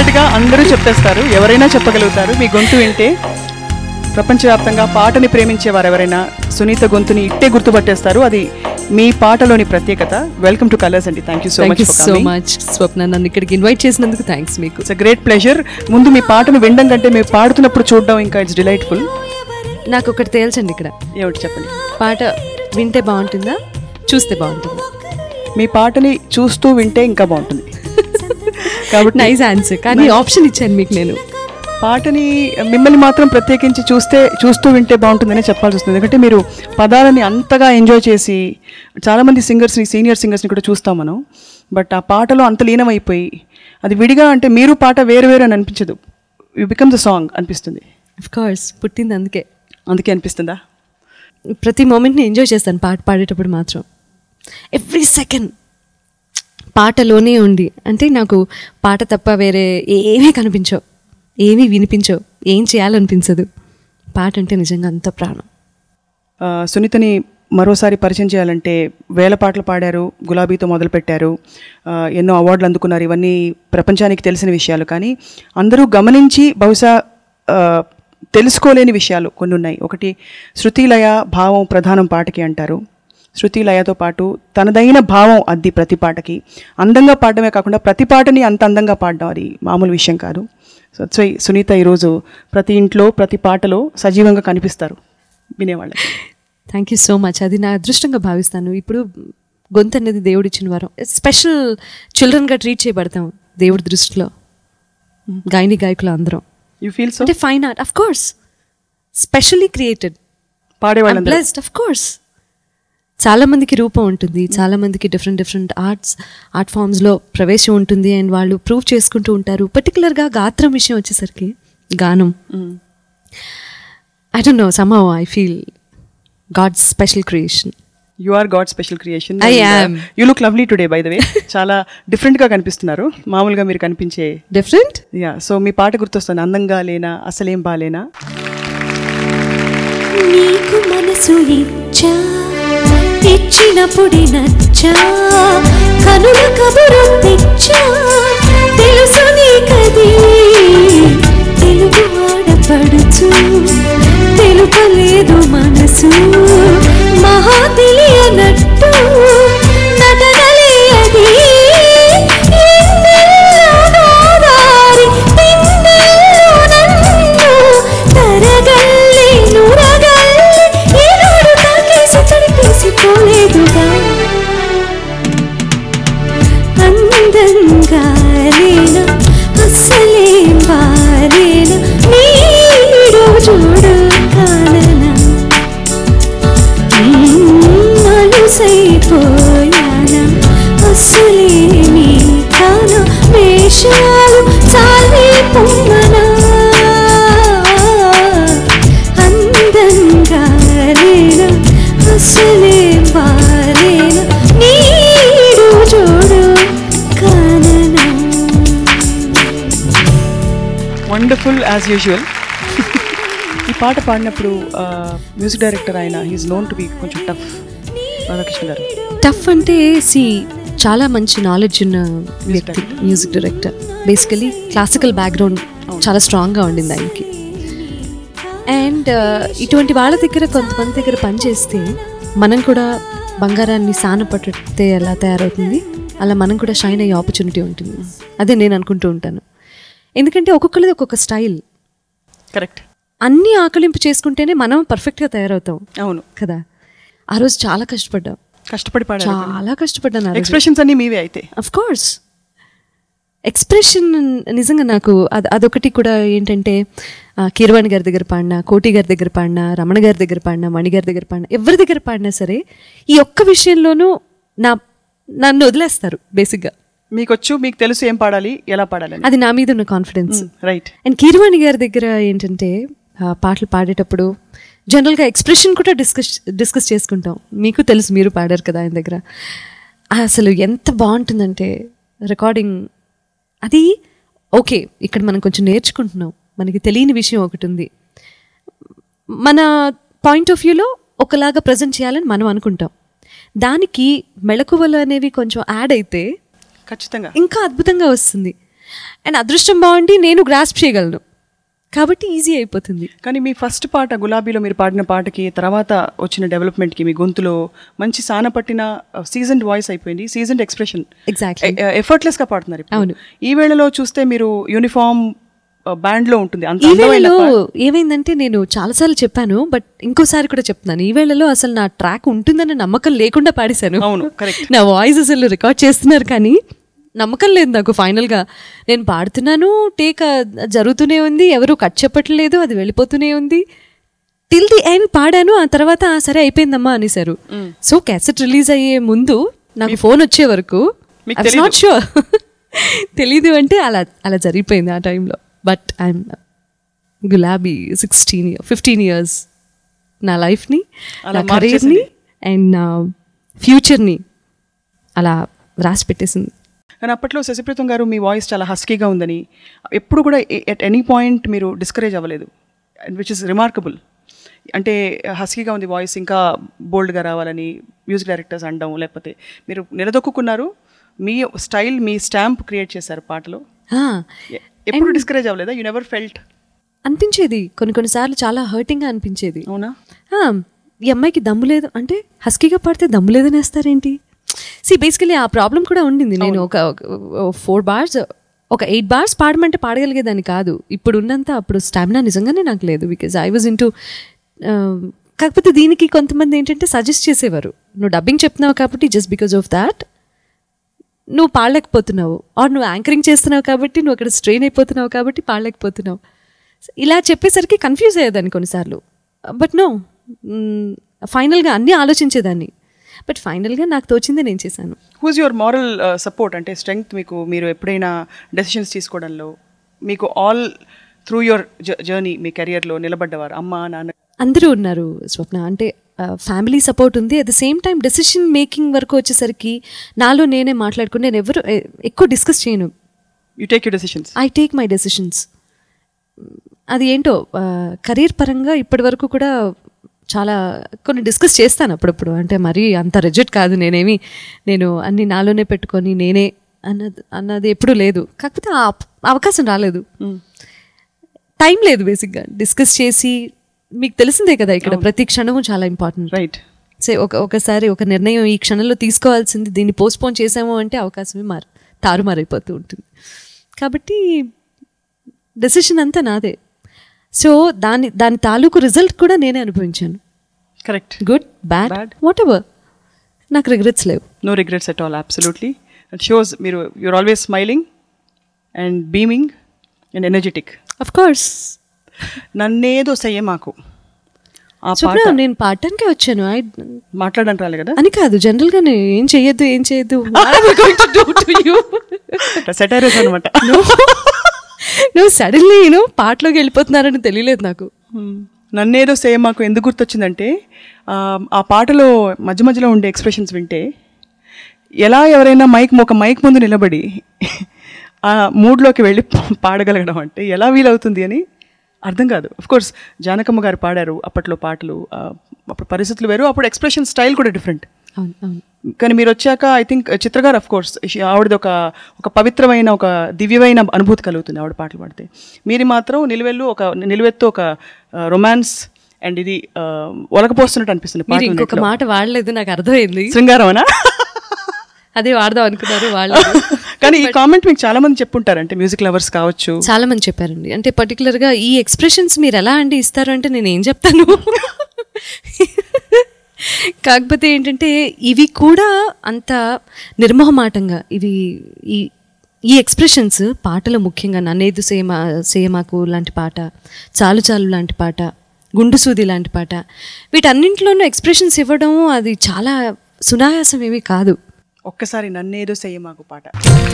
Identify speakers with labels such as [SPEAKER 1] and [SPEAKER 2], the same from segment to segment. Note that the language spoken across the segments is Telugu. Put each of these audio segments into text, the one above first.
[SPEAKER 1] డెఫినెట్గా అందరూ చెప్పేస్తారు ఎవరైనా చెప్పగలుగుతారు మీ గొంతు వింటే ప్రపంచవ్యాప్తంగా పాటని ప్రేమించే వారు ఎవరైనా సునీత గొంతుని ఇట్టే గుర్తుపట్టేస్తారు అది మీ పాటలోని ప్రత్యేకత వెల్కమ్ టు కలర్స్ అండి thank you so
[SPEAKER 2] thank
[SPEAKER 1] much
[SPEAKER 2] you so much Swapna నన్ను ఇక్కడికి ఇన్వైట్ చేసినందుకు థ్యాంక్స్ మీకు
[SPEAKER 1] ఇట్స్ అ గ్రేట్ ప్లెజర్ ముందు మీ పాటను వినడం కంటే మీరు పాడుతున్నప్పుడు చూడడం ఇంకా ఇట్స్ డిలైట్ఫుల్
[SPEAKER 2] నాకు ఒకటి తేల్చండి ఇక్కడ
[SPEAKER 1] ఏమిటి చెప్పండి
[SPEAKER 2] పాట వింటే బాగుంటుందా చూస్తే బాగుంటుందా
[SPEAKER 1] మీ పాటని చూస్తూ వింటే ఇంకా బాగుంటుంది కాబట్టి
[SPEAKER 2] నైస్ ఆన్సర్ కానీ ఆప్షన్ ఇచ్చాను మీకు నేను
[SPEAKER 1] పాటని మిమ్మల్ని మాత్రం ప్రత్యేకించి చూస్తే చూస్తూ వింటే బాగుంటుందని చెప్పాల్సి వస్తుంది ఎందుకంటే మీరు పదాలని అంతగా ఎంజాయ్ చేసి చాలామంది సింగర్స్ని సీనియర్ సింగర్స్ని కూడా చూస్తాం మనం బట్ ఆ పాటలో అంత లీనమైపోయి అది విడిగా అంటే మీరు పాట వేరు వేరు అని అనిపించదు యూ బికమ్ ద సాంగ్ అనిపిస్తుంది
[SPEAKER 2] అఫ్ కోర్స్ పుట్టింది అందుకే
[SPEAKER 1] అందుకే అనిపిస్తుందా
[SPEAKER 2] ప్రతి మూమెంట్ని ఎంజాయ్ చేస్తాను పాట పాడేటప్పుడు మాత్రం ఎవ్రీ సెకండ్ పాటలోనే ఉండి అంటే నాకు పాట తప్ప వేరే ఏమీ కనిపించవు ఏమీ వినిపించవు ఏం చేయాలనిపించదు పాట అంటే నిజంగా అంత ప్రాణం
[SPEAKER 1] ఆ, సునీతని మరోసారి పరిచయం చేయాలంటే వేల పాటలు పాడారు గులాబీతో మొదలుపెట్టారు ఆ, ఎన్నో అవార్డులు అందుకున్నారు ఇవన్నీ ప్రపంచానికి తెలిసిన విషయాలు కానీ అందరూ గమనించి బహుశా ఆ, తెలుసుకోలేని విషయాలు కొన్ని ఉన్నాయి ఒకటి శృతిలయ భావం ప్రధానం పాటకి అంటారు శృతి లయతో పాటు తనదైన భావం అద్ది ప్రతి పాటకి అందంగా పాడడమే కాకుండా ప్రతి పాటని అంత అందంగా పాడడం అది మామూలు విషయం కాదు సో సో సునీత ఈరోజు ప్రతి ఇంట్లో ప్రతి పాటలో సజీవంగా కనిపిస్తారు వినేవాళ్ళకి
[SPEAKER 2] థ్యాంక్ యూ సో మచ్ అది నా అదృష్టంగా భావిస్తాను ఇప్పుడు గొంతు అనేది దేవుడిచ్చిన వరం స్పెషల్ చిల్డ్రన్గా ట్రీట్ చేయబడతాం దేవుడి దృష్టిలో గాయని గాయకులు అందరం
[SPEAKER 1] యూ ఫీల్ సో
[SPEAKER 2] అంటే fine art of course specially created
[SPEAKER 1] పాడేవాళ్ళందరూ
[SPEAKER 2] బ్లెస్డ్ అఫ్ కోర్స్ చాలా మందికి రూపం ఉంటుంది చాలా మందికి డిఫరెంట్ డిఫరెంట్ ఆర్ట్స్ ఆర్ట్ ఫామ్స్లో ప్రవేశం ఉంటుంది అండ్ వాళ్ళు ప్రూవ్ చేసుకుంటూ ఉంటారు పర్టికులర్గా గాత్రం విషయం వచ్చేసరికి గానం I don't know somehow I feel God's special creation
[SPEAKER 1] you are God special creation
[SPEAKER 2] I am.
[SPEAKER 1] You look lovely today by the way చాలా డిఫరెంట్గా కనిపిస్తున్నారు మామూలుగా మీరు కనిపించే
[SPEAKER 2] డిఫరెంట్
[SPEAKER 1] యా సో మీ పాట గుర్తొస్తుంది అందంగా లేనా అసలేం బాలేనా
[SPEAKER 3] నీకు మనసు ఇచ్చా ఇచ్చినప్పుడే నచ్చా కనుల కబురు తెచ్చా తెలుసు నీకది తెలుగు ఆడపడుచు తెలుపలేదు మనసు మహా తెలియనట్టు నటనలే అది ఎన్నెల్లో గోదారి, పిన్నెల్లో నన్ను తరగల్లి, నురగల్లి, ఈనాడు తాకేసి తడిపేసిపోలేదుగా. అందంగా లేనా అస్సలేం బాలేనా నీడు చూడు కాననా అలుసైపోయానా అస్సలేమి కాన వేషాలు చాలే పొమ్మనా అందంగా లేనా అస్సలేం బాలేనా నీడు చూడు కాననా
[SPEAKER 1] వండర్ఫుల్ యాజ్ యూజువల్ ఈ పాట పాడినప్పుడు మ్యూజిక్ డైరెక్టర్ ఆయన హీస్ నోన్ టు బి కొంచెం టఫ్ రాధాకృష్ణ గారు
[SPEAKER 2] టఫ్ అంటే సి చాలా మంచి నాలెడ్జ్ ఉన్న వ్యక్తి music director basically classical background చాలా స్ట్రాంగ్గా ఉండింది ఆయనకి అండ్ ఇటువంటి వాళ్ళ దగ్గర కొంతమంది దగ్గర పనిచేస్తే మనం కూడా బంగారాన్ని సాన పట్టితే ఎలా తయారవుతుంది అలా మనం కూడా షైన్ అయ్యే ఆపర్చునిటీ ఉంటుంది అదే నేను అనుకుంటూ ఉంటాను ఎందుకంటే ఒక్కొక్కరిది ఒక్కొక్క స్టైల్
[SPEAKER 1] కరెక్ట్
[SPEAKER 2] అన్నీ ఆకలింపు చేసుకుంటేనే మనం పర్ఫెక్ట్గా తయారవుతాం
[SPEAKER 1] అవును
[SPEAKER 2] కదా ఆ రోజు చాలా కష్టపడ్డాం
[SPEAKER 1] కష్టపడి పాడారు
[SPEAKER 2] చాలా కష్టపడ్డాను ఆ రోజు.
[SPEAKER 1] ఎక్స్ప్రెషన్స్ అన్ని మీవే అయితే
[SPEAKER 2] అఫ్ కోర్స్ ఎక్స్ప్రెషన్ నిజంగా నాకు అది అదొకటి కూడా ఏంటంటే ఆ, కీరవాణి గారి దగ్గర పాడినా కోటి గారి దగ్గర పాడినా రమణ గారి దగ్గర పాడినా మణి గారి దగ్గర పాడినా ఎవరి దగ్గర పాడినా సరే ఈ ఒక్క విషయంలోనూ నా నన్ను వదిలేస్తారు బేసిక్గా
[SPEAKER 1] మీకు వచ్చు మీకు తెలుసు ఏం పాడాలి ఎలా పాడాలని
[SPEAKER 2] అది నా మీద ఉన్న కాన్ఫిడెన్స్
[SPEAKER 1] రైట్
[SPEAKER 2] అండ్ కీరవాణి గారి దగ్గర ఏంటంటే ఆ, పాటలు పాడేటప్పుడు జనరల్గా ఎక్స్ప్రెషన్ కూడా డిస్కస్ డిస్కస్ చేసుకుంటాం మీకు తెలుసు మీరు పాడారు కదా ఆయన దగ్గర అసలు ఎంత బాగుంటుందంటే రికార్డింగ్ అది ఓకే ఇక్కడ మనం కొంచెం నేర్చుకుంటున్నాం మనకి తెలియని విషయం ఒకటి ఉంది మన పాయింట్ ఆఫ్ వ్యూలో ఒకలాగా ప్రజెంట్ చేయాలని మనం అనుకుంటాం దానికి మెళకువలు అనేవి కొంచెం యాడ్ అయితే
[SPEAKER 1] ఖచ్చితంగా
[SPEAKER 2] ఇంకా అద్భుతంగా వస్తుంది అండ్ అదృష్టం బాగుండి నేను గ్రాస్ప్ చేయగలను కాబట్టి ఈజీ అయిపోతుంది
[SPEAKER 1] కానీ మీ ఫస్ట్ పాట గులాబీలో మీరు పాడిన పాటకి తర్వాత వచ్చిన డెవలప్మెంట్కి మీ గొంతులో మంచి సాన పట్టిన సీజన్డ్ వాయిస్ అయిపోయింది సీజన్డ్ ఎక్స్ప్రెషన్
[SPEAKER 2] Exactly.
[SPEAKER 1] ఎఫర్ట్లెస్గా పాడుతున్నారు ఇప్పుడు.
[SPEAKER 2] అవును.
[SPEAKER 1] ఈ వేళలో చూస్తే మీరు యూనిఫామ్ బ్యాండ్లో ఉంటుంది అంత
[SPEAKER 2] ఈ
[SPEAKER 1] అందమైన
[SPEAKER 2] వేళలో
[SPEAKER 1] పా-
[SPEAKER 2] ఏమైందంటే నేను చాలాసార్లు చెప్పాను బట్ ఇంకోసారి కూడా చెప్తున్నాను ఈ వేళలో అసలు నా ట్రాక్ ఉంటుందన్న నమ్మకం లేకుండా పాడేశాను
[SPEAKER 1] అవును, correct.
[SPEAKER 2] నా వాయిస్ అసలు రికార్డ్ చేస్తున్నారు కానీ నమ్మకం లేదు నాకు ఫైనల్గా నేను పాడుతున్నాను టేక్ జరుగుతూనే ఉంది ఎవరు కట్ చెప్పట్లేదు అది వెళ్ళిపోతూనే ఉంది టిల్ ది ఎండ్ పాడాను ఆ తర్వాత "ఆ, సరే అయిపోయిందమ్మా అనేసారు సో క్యాసెట్ రిలీజ్ అయ్యే ముందు నాకు ఫోన్ వచ్చే వరకు
[SPEAKER 1] మీకు
[SPEAKER 2] నాట్ షూర్ తెలీదు అంటే అలా అలా జరిగిపోయింది ఆ టైంలో but I'm Gulabi sixteen year fifteen years నా లైఫ్ని
[SPEAKER 1] అలా
[SPEAKER 2] నా కెరీర్ని
[SPEAKER 1] మార్చేసింది.
[SPEAKER 2] అండ్ నా ఫ్యూచర్ని అలా రాసి పెట్టేసింది
[SPEAKER 1] కానీ అప్పట్లో శశిప్రీతం గారు మీ వాయిస్ చాలా హస్కీగా ఉందని ఎప్పుడు కూడా ఎట్ ఎనీ పాయింట్ మీరు డిస్కరేజ్ అవ్వలేదు విచ్ ఇస్ రిమార్కబుల్ అంటే హస్కీగా ఉంది వాయిస్ ఇంకా బోల్డ్గా రావాలని మ్యూజిక్ డైరెక్టర్స్ అనడం లేకపోతే మీరు నిలదొక్కున్నారు మీ స్టైల్ మీ స్టాంప్ క్రియేట్ చేశారు పాటలో
[SPEAKER 2] ఆ,
[SPEAKER 1] ఎ- ఎప్పుడు డిస్కరేజ్ అవ్వలేదా యూ నెవర్ ఫెల్ట్
[SPEAKER 2] అనిపించేది కొన్ని కొన్నిసార్లు చాలా హర్టింగ్గా అనిపించేది
[SPEAKER 1] అవునా
[SPEAKER 2] ఆ, ఈ అమ్మాయికి దమ్ము లేదు అంటే హస్కీగా పాడితే దమ్ము లేదని వేస్తారేంటి సి బేసికలీ ఆ ప్రాబ్లం కూడా ఉండింది నేను ఒక ఫోర్ బార్స్ ఒక ఎయిట్ బార్స్ పాడమంటే పాడగలిగేదాన్ని కాదు ఇప్పుడు ఉన్నంత అప్పుడు స్టామినా నిజంగానే నాకు లేదు బికాజ్ ఐ వాజ్ ఇంటూ కాకపోతే దీనికి కొంతమంది ఏంటంటే సజెస్ట్ చేసేవారు నువ్వు డబ్బింగ్ చెప్తున్నావు కాబట్టి జస్ట్ బికాజ్ ఆఫ్ దాట్ నువ్వు పాడలేకపోతున్నావు ఆర్ నువ్వు యాంకరింగ్ చేస్తున్నావు కాబట్టి నువ్వు అక్కడ స్ట్రెయిన్ అయిపోతున్నావు కాబట్టి పాడలేకపోతున్నావు ఇలా చెప్పేసరికి కన్ఫ్యూజ్ అయ్యేదాన్ని కొన్నిసార్లు బట్ నో ఫైనల్గా అన్నీ ఆలోచించేదాన్ని బట్ ఫైనల్గా నాకు తోచిందే నేను చేశాను
[SPEAKER 1] హూజ్ యువర్ మారల్ సపోర్ట్ అంటే స్ట్రెంగ్త్ మీకు మీరు ఎప్పుడైనా డెసిషన్స్ తీసుకోవడంలో మీకు ఆల్ త్రూ యువర్ జర్నీ మీ కెరియర్లో నిలబడ్డవారు అమ్మ నాన్న
[SPEAKER 2] అందరూ ఉన్నారు స్వప్న అంటే ఫ్యామిలీ సపోర్ట్ ఉంది at the same time decision making వరకు వచ్చేసరికి నాలో నేనే మాట్లాడుకుని నేను ఎవరు ఎ- ఎక్కువ డిస్కస్ చేయను
[SPEAKER 1] you take you decisions
[SPEAKER 2] I take my decisions అది ఏంటో కెరీర్ పరంగా ఇప్పటి వరకు కూడా చాలా కొన్ని డిస్కస్ చేస్తాను అప్పుడప్పుడు అంటే మరీ అంత రిజెక్ట్ కాదు నేనేమి నేను అన్ని నాలోనే పెట్టుకొని నేనే అన్నది అన్నది ఎప్పుడూ లేదు కాకపోతే ఆ అప్- అవకాశం రాలేదు టైం లేదు బేసిక్గా డిస్కస్ చేసి మీకు తెలిసిందే కదా ఇక్కడ ప్రతి క్షణము చాలా ఇంపార్టెంట్
[SPEAKER 1] రైట్
[SPEAKER 2] సే ఒక ఒకసారి ఒక నిర్ణయం ఈ క్షణంలో తీసుకోవాల్సింది దీన్ని పోస్ట్పోన్ చేసాము అంటే అవకాశమే మారు తారుమారైపోతూ ఉంటుంది కాబట్టి డెసిషన్ అంతా నాదే సో దాని దాని తాలూకు రిజల్ట్ కూడా నేనే అనుభవించాను
[SPEAKER 1] correct
[SPEAKER 2] good bad
[SPEAKER 1] Bad.
[SPEAKER 2] Whatever నాకు రిగ్రెట్స్ లేవు
[SPEAKER 1] no regrets at all absolutely it shows మీరు you're always smiling and beaming and energetic
[SPEAKER 2] of course
[SPEAKER 1] నన్నేదో సయ్య మాకు ఆ
[SPEAKER 2] సో
[SPEAKER 1] పాట
[SPEAKER 2] నేను పాడటానికే వచ్చాను ఐ
[SPEAKER 1] మాట్లాడడానికి రాలే కదా
[SPEAKER 2] అని కాదు జనరల్ గా నేను ఏం చెయ్యొద్దు ఏం చేయొద్దు
[SPEAKER 1] సెటైరస్ అనమాట
[SPEAKER 2] నువ్వు సడన్లీ నేను పాటలోకి వెళ్ళిపోతున్నారని తెలియలేదు నాకు
[SPEAKER 1] నన్నేదో సే మాకు ఎందుకు గుర్తొచ్చిందంటే ఆ, ఆ పాటలో మధ్య మధ్యలో ఉండే ఎక్స్ప్రెషన్స్ వింటే ఎలా ఎవరైనా మైక్ ఒక మైక్ ముందు నిలబడి ఆ మూడ్లోకి వెళ్ళి పాడగలగడం అంటే ఎలా వీలవుతుంది అని అర్థం కాదు అఫ్ కోర్స్ జానకమ్మ గారు పాడారు అప్పట్లో పాటలు ఆ, అప్పుడు పరిస్థితులు వేరు అప్పుడు ఎక్స్ప్రెషన్ స్టైల్ కూడా డిఫరెంట్
[SPEAKER 2] అవును అవును
[SPEAKER 1] కానీ మీరు వచ్చాక ఐ థింక్ చిత్రగారు అఫ్ కోర్స్ ఆవిడది ఒక ఒక పవిత్రమైన ఒక దివ్యమైన అనుభూతి కలుగుతుంది ఆవిడ పాటలు పాడితే మీరు మాత్రం నిలువెల్లు ఒక నిలువెత్తు ఒక రొమాన్స్ అండ్ ఇది ఆ, ఒలకపోస్తున్నట్టు అనిపిస్తుంది
[SPEAKER 2] మీరు
[SPEAKER 1] పాటలు
[SPEAKER 2] ఇంకొక
[SPEAKER 1] అన్నిట్లో.
[SPEAKER 2] మాట వాడలేదు నాకు అర్థమైంది
[SPEAKER 1] శృంగారమనా
[SPEAKER 2] అదే వాడదాం అనుకున్నారు వాళ్ళు
[SPEAKER 1] కానీ ఈ కామెంట్ మీకు చాలా మంది చెప్పుంటారు అంటే మ్యూజిక్ లవర్స్ కావచ్చు
[SPEAKER 2] చాలా మంది చెప్పారండి అంటే పర్టికులర్ గా ఈ ఎక్స్ప్రెషన్స్ మీరు ఎలా అండి ఇస్తారు అంటే నేను ఏం చెప్తాను కాకపోతే ఏంటంటే ఇవి కూడా అంత నిర్మోహమాటంగా ఇవి ఈ ఈ ఎక్స్ప్రెషన్స్ పాటలు ముఖ్యంగా నన్నేదు సేమ సేమాకు లాంటి పాట చాలు చాలు లాంటి పాట గుండు సూది లాంటి పాట వీటన్నింటిలోనూ ఎక్స్ప్రెషన్స్ ఇవ్వడం అది చాలా సునాయాసం ఏమీ కాదు
[SPEAKER 1] ఒక్కసారి నన్నేదో చెయ్య మాకు పాట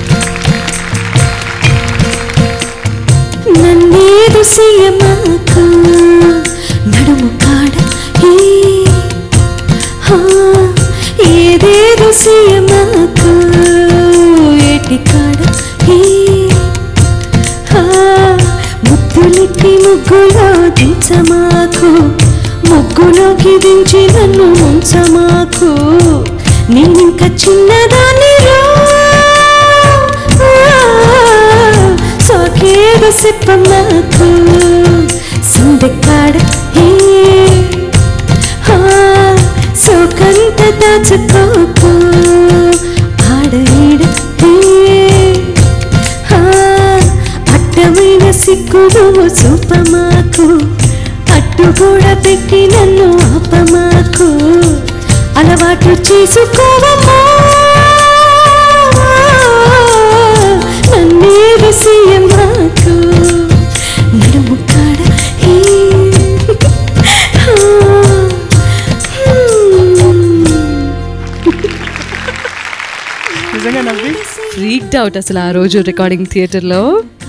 [SPEAKER 3] నన్నేదు సీయమాకు నడుము కాడ ఏ హా, ఏదేదు సీయమాకు ఏటి కాడ ఏ హా, ముద్దులెట్టి ముగ్గులో దించమాకు ముగ్గులోకి దించి నన్ను ఉంచమాకు నేనింక చిన్నదాన్ని రా ఏదో చెప్పమ్మకు సందెక్కాడ హే హా, సోకంత దాచుకోకు ఆడ ఈడ హే హా, అడ్డమైన సిగ్గులు చూపమాకు అట్టు కూడా పెట్టి నన్ను ఆపమాకు అలవాటు చేసుకోవమ్మా నన్నే విషయమాకు నడుము కాడ హే, హా, హ్మ్.
[SPEAKER 1] నిజంగా నవ్వి
[SPEAKER 2] ఫ్రీక్డ్ అవుట్ అసలు ఆ రోజు రికార్డింగ్ థియేటర్లో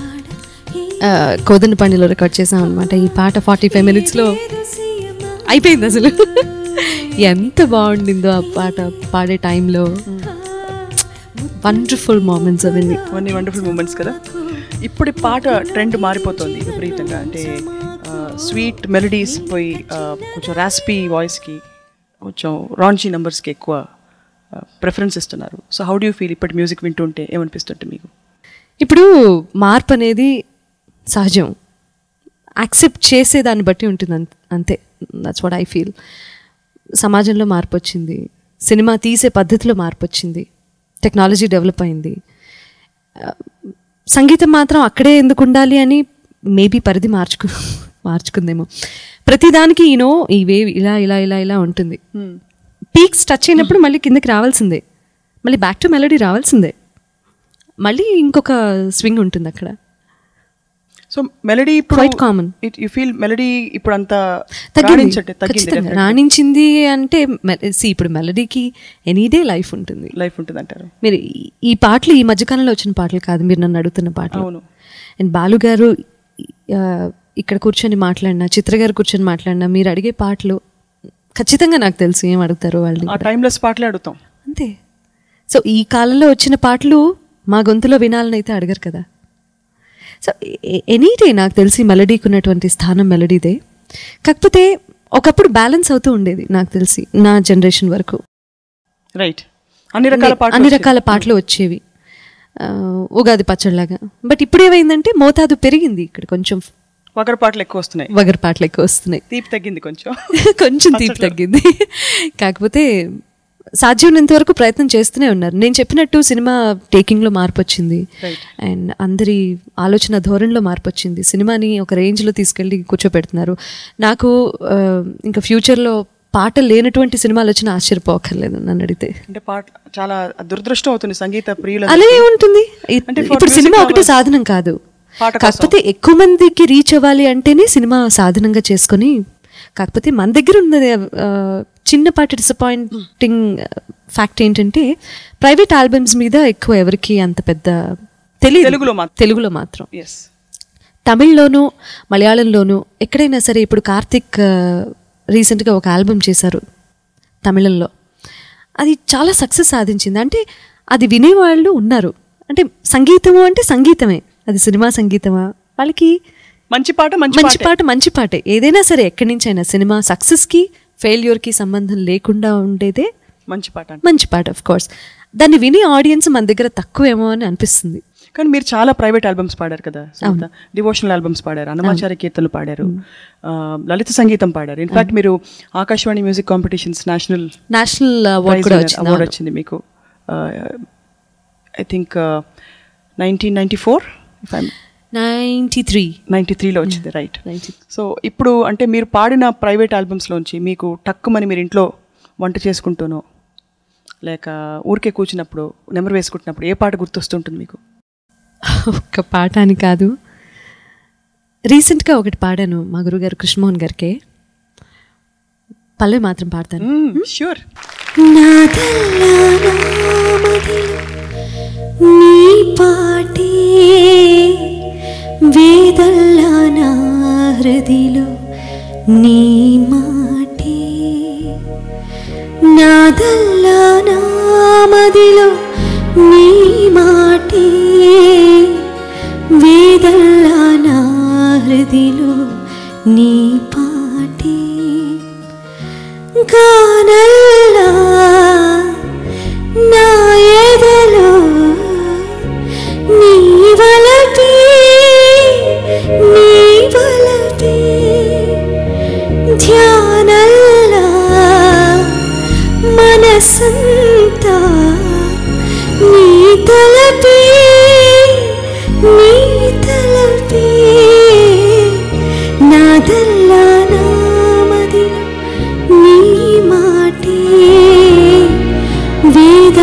[SPEAKER 2] కోదనపండిలో రికార్డ్ చేసాం అనమాట ఈ పాట ఫార్టీ ఫైవ్ మినిట్స్లో అయిపోయింది అసలు ఎంత బాగుండిందో ఆ పాట పాడే టైంలో వండర్ఫుల్ మూమెంట్స్ అవన్నీ
[SPEAKER 1] అవన్నీ వండర్ఫుల్ మూమెంట్స్ కదా ఇప్పుడు ఈ పాట ట్రెండ్ మారిపోతుంది విపరీతంగా అంటే స్వీట్ మెలడీస్ పోయి ఆ, కొంచెం ర్యాస్పీ వాయిస్కి కొంచెం రాంచీ నెంబర్స్కి ఎక్కువ ప్రిఫరెన్స్ ఇస్తున్నారు సో హౌ డూ ఫీల్ ఇప్పటి మ్యూజిక్ వింటుంటే ఏమనిపిస్తుంటే మీకు
[SPEAKER 2] ఇప్పుడు మార్పు అనేది సహజం యాక్సెప్ట్ చేసే దాన్ని బట్టి ఉంటుంది అంత- అంతే దట్స్ వాట్ ఐ ఫీల్ సమాజంలో మార్పు వచ్చింది సినిమా తీసే పద్ధతిలో మార్పు వచ్చింది టెక్నాలజీ డెవలప్ అయింది ఆ, సంగీతం మాత్రం అక్కడే ఎందుకు ఉండాలి అని మేబీ పరిధి మార్చుకు మార్చుకుందేమో ప్రతిదానికి ఈనో ఈ వేవ్ ఇలా ఇలా ఇలా ఇలా ఉంటుంది పీక్స్ టచ్ అయినప్పుడు మళ్ళీ కిందకి రావాల్సిందే మళ్ళీ బ్యాక్ టు మెలడీ రావాల్సిందే మళ్ళీ ఇంకొక స్వింగ్ ఉంటుంది అక్కడ
[SPEAKER 1] సో మెలడీ ఇప్పుడు
[SPEAKER 2] Quite common.
[SPEAKER 1] You feel melody ఇప్పుడు అంత
[SPEAKER 2] తగ్గింది
[SPEAKER 1] రాణించట్టే తగ్గింది
[SPEAKER 2] ఖచ్చితంగా రాణించింది అంటే సి ఇప్పుడు మెలడీకి ఎనీడే లైఫ్ ఉంటుంది
[SPEAKER 1] లైఫ్ ఉంటుంది అంటారు
[SPEAKER 2] మీరు ఈ- ఈ పాటలు ఈ మధ్యకాలంలో వచ్చిన పాటలు కాదు మీరు నన్ను అడుగుతున్న పాటలు
[SPEAKER 1] అవును.
[SPEAKER 2] అండ్ బాలు గారు ఆ, ఇక్కడ కూర్చొని మాట్లాడినా చిత్ర గారు కూర్చొని మాట్లాడినా మీరు అడిగే పాటలు ఖచ్చితంగా నాకు తెలుసు ఏం అడుగుతారో వాళ్ళని
[SPEAKER 1] ఆ టైంలెస్ పాటలే అడుగుతాం
[SPEAKER 2] అంతే సో ఈ కాలంలో వచ్చిన పాటలు మా గొంతులో వినాలని అయితే అడగరు కదా సో ఎనీ డే నాకు తెలిసి మెలడీకి ఉన్నటువంటి స్థానం మెలడీదే కాకపోతే ఒకప్పుడు బ్యాలెన్స్ అవుతూ ఉండేది నాకు తెలిసి నా జనరేషన్ వరకు
[SPEAKER 1] రైట్ అన్ని రకాల పాటలు
[SPEAKER 2] అన్ని
[SPEAKER 1] వచ్చాయి.
[SPEAKER 2] రకాల పాటలు వచ్చేవి ఆ, ఉగాది పచ్చడిలాగా బట్ ఇప్పుడు ఏమైందంటే మోతాదు పెరిగింది ఇక్కడ కొంచెం
[SPEAKER 1] వగరు పాటలు ఎక్కువ వస్తున్నాయి
[SPEAKER 2] వగరు పాటలు ఎక్కువ వస్తున్నాయి
[SPEAKER 1] తీపి తగ్గింది కొంచెం
[SPEAKER 2] కొంచెం తీపి తగ్గింది కాకపోతే సాధ్యమైనంత వరకు ప్రయత్నం చేస్తూనే ఉన్నారు నేను చెప్పినట్టు సినిమా టేకింగ్లో మార్పు వచ్చింది
[SPEAKER 1] Right.
[SPEAKER 2] అండ్ అందరి ఆలోచన ధోరణిలో మార్పు వచ్చింది సినిమాని ఒక రేంజ్లో తీసుకెళ్ళి కూర్చోపెడుతున్నారు నాకు ఆ, ఇంకా ఫ్యూచర్లో పాటలు లేనటువంటి సినిమాలు వచ్చినా ఆశ్చర్యపోకర్లేదు నన్ను అడిగితే
[SPEAKER 1] అంటే పాట చాలా దురదృష్టం అవుతుంది సంగీత ప్రియుల
[SPEAKER 2] అలాగే ఉంటుంది ఇ-
[SPEAKER 1] అంటే for
[SPEAKER 2] ఇప్పుడు
[SPEAKER 1] music
[SPEAKER 2] సినిమా ఒకటే
[SPEAKER 1] lovers.
[SPEAKER 2] సాధనం కాదు
[SPEAKER 1] పాట కోసం.
[SPEAKER 2] కాకపోతే ఎక్కువ మందికి రీచ్ అవ్వాలి అంటేనే సినిమా సాధనంగా చేసుకొని కాకపోతే మన దగ్గర ఉన్నది ఆ, చిన్నపాటి డిసప్పాయింటింగ్ ఫ్యాక్ట్ ఏంటంటే ప్రైవేట్ ఆల్బమ్స్ మీద ఎక్కువ ఎవరికి అంత పెద్ద తెలియదు
[SPEAKER 1] తెలుగులో మాత్రం.
[SPEAKER 2] తెలుగులో మాత్రం
[SPEAKER 1] ఎస్
[SPEAKER 2] తమిళ్లోనూ మలయాళంలోనూ ఎక్కడైనా సరే ఇప్పుడు కార్తిక్ రీసెంట్గా ఒక ఆల్బమ్ చేశారు తమిళంలో అది చాలా సక్సెస్ సాధించింది అంటే అది వినేవాళ్ళు ఉన్నారు అంటే సంగీతము అంటే సంగీతమే అది సినిమా సంగీతమా వాళ్ళకి
[SPEAKER 1] మంచి పాట మంచి
[SPEAKER 2] మంచి
[SPEAKER 1] పాటే.
[SPEAKER 2] పాట మంచి పాటే ఏదైనా సరే ఎక్కడి నుంచైనా సినిమా సక్సెస్కి ఫెయిల్యూర్కి సంబంధం లేకుండా ఉండేదే
[SPEAKER 1] మంచి పాట అంటే.
[SPEAKER 2] మంచి పాట ఆఫ్ కోర్స్ దాన్ని వినే ఆడియన్స్ మన దగ్గర తక్కువేమో అని అనిపిస్తుంది
[SPEAKER 1] కానీ మీరు చాలా ప్రైవేట్ ఆల్బమ్స్ పాడారు కదా డివోషనల్ ఆల్బమ్స్ పాడారు అన్నమాచార్య కీర్తనలు పాడారు ఆ, లలిత సంగీతం పాడారు ఇన్ఫాక్ట్ మీరు Akashvani music competitions national
[SPEAKER 2] national award కూడా వచ్చింది
[SPEAKER 1] అవార్డ్
[SPEAKER 2] అవును.
[SPEAKER 1] వచ్చింది మీకు I think nineteen ninety four
[SPEAKER 2] ninety three
[SPEAKER 1] ninety త్రీలో వచ్చింది రైట్
[SPEAKER 2] 93.
[SPEAKER 1] సో ఇప్పుడు అంటే మీరు పాడిన ప్రైవేట్ ఆల్బమ్స్లోంచి మీకు టక్కుమని మీరు ఇంట్లో వంట చేసుకుంటూనో లేక ఊరికే కూర్చున్నప్పుడు నెంబర్ వేసుకుంటున్నప్పుడు ఏ పాట గుర్తొస్తుంటుంది మీకు
[SPEAKER 2] ఒక్క పాట అని కాదు రీసెంట్గా ఒకటి పాడాను మా గురుగారు కృష్ణమోహన్ గారికి పల్లె మాత్రం పాడతాను
[SPEAKER 1] ష్యూర్
[SPEAKER 3] నాదల్లా నామదిలో నీ పాటే వేదల్లా నా హృదిలో నీ మాటే నాదల్లా నామదిలో నీ మాటే వేదల్లా నా హృదిలో నీ పాటే గానల్లా నా ఎదలో నీ వలపి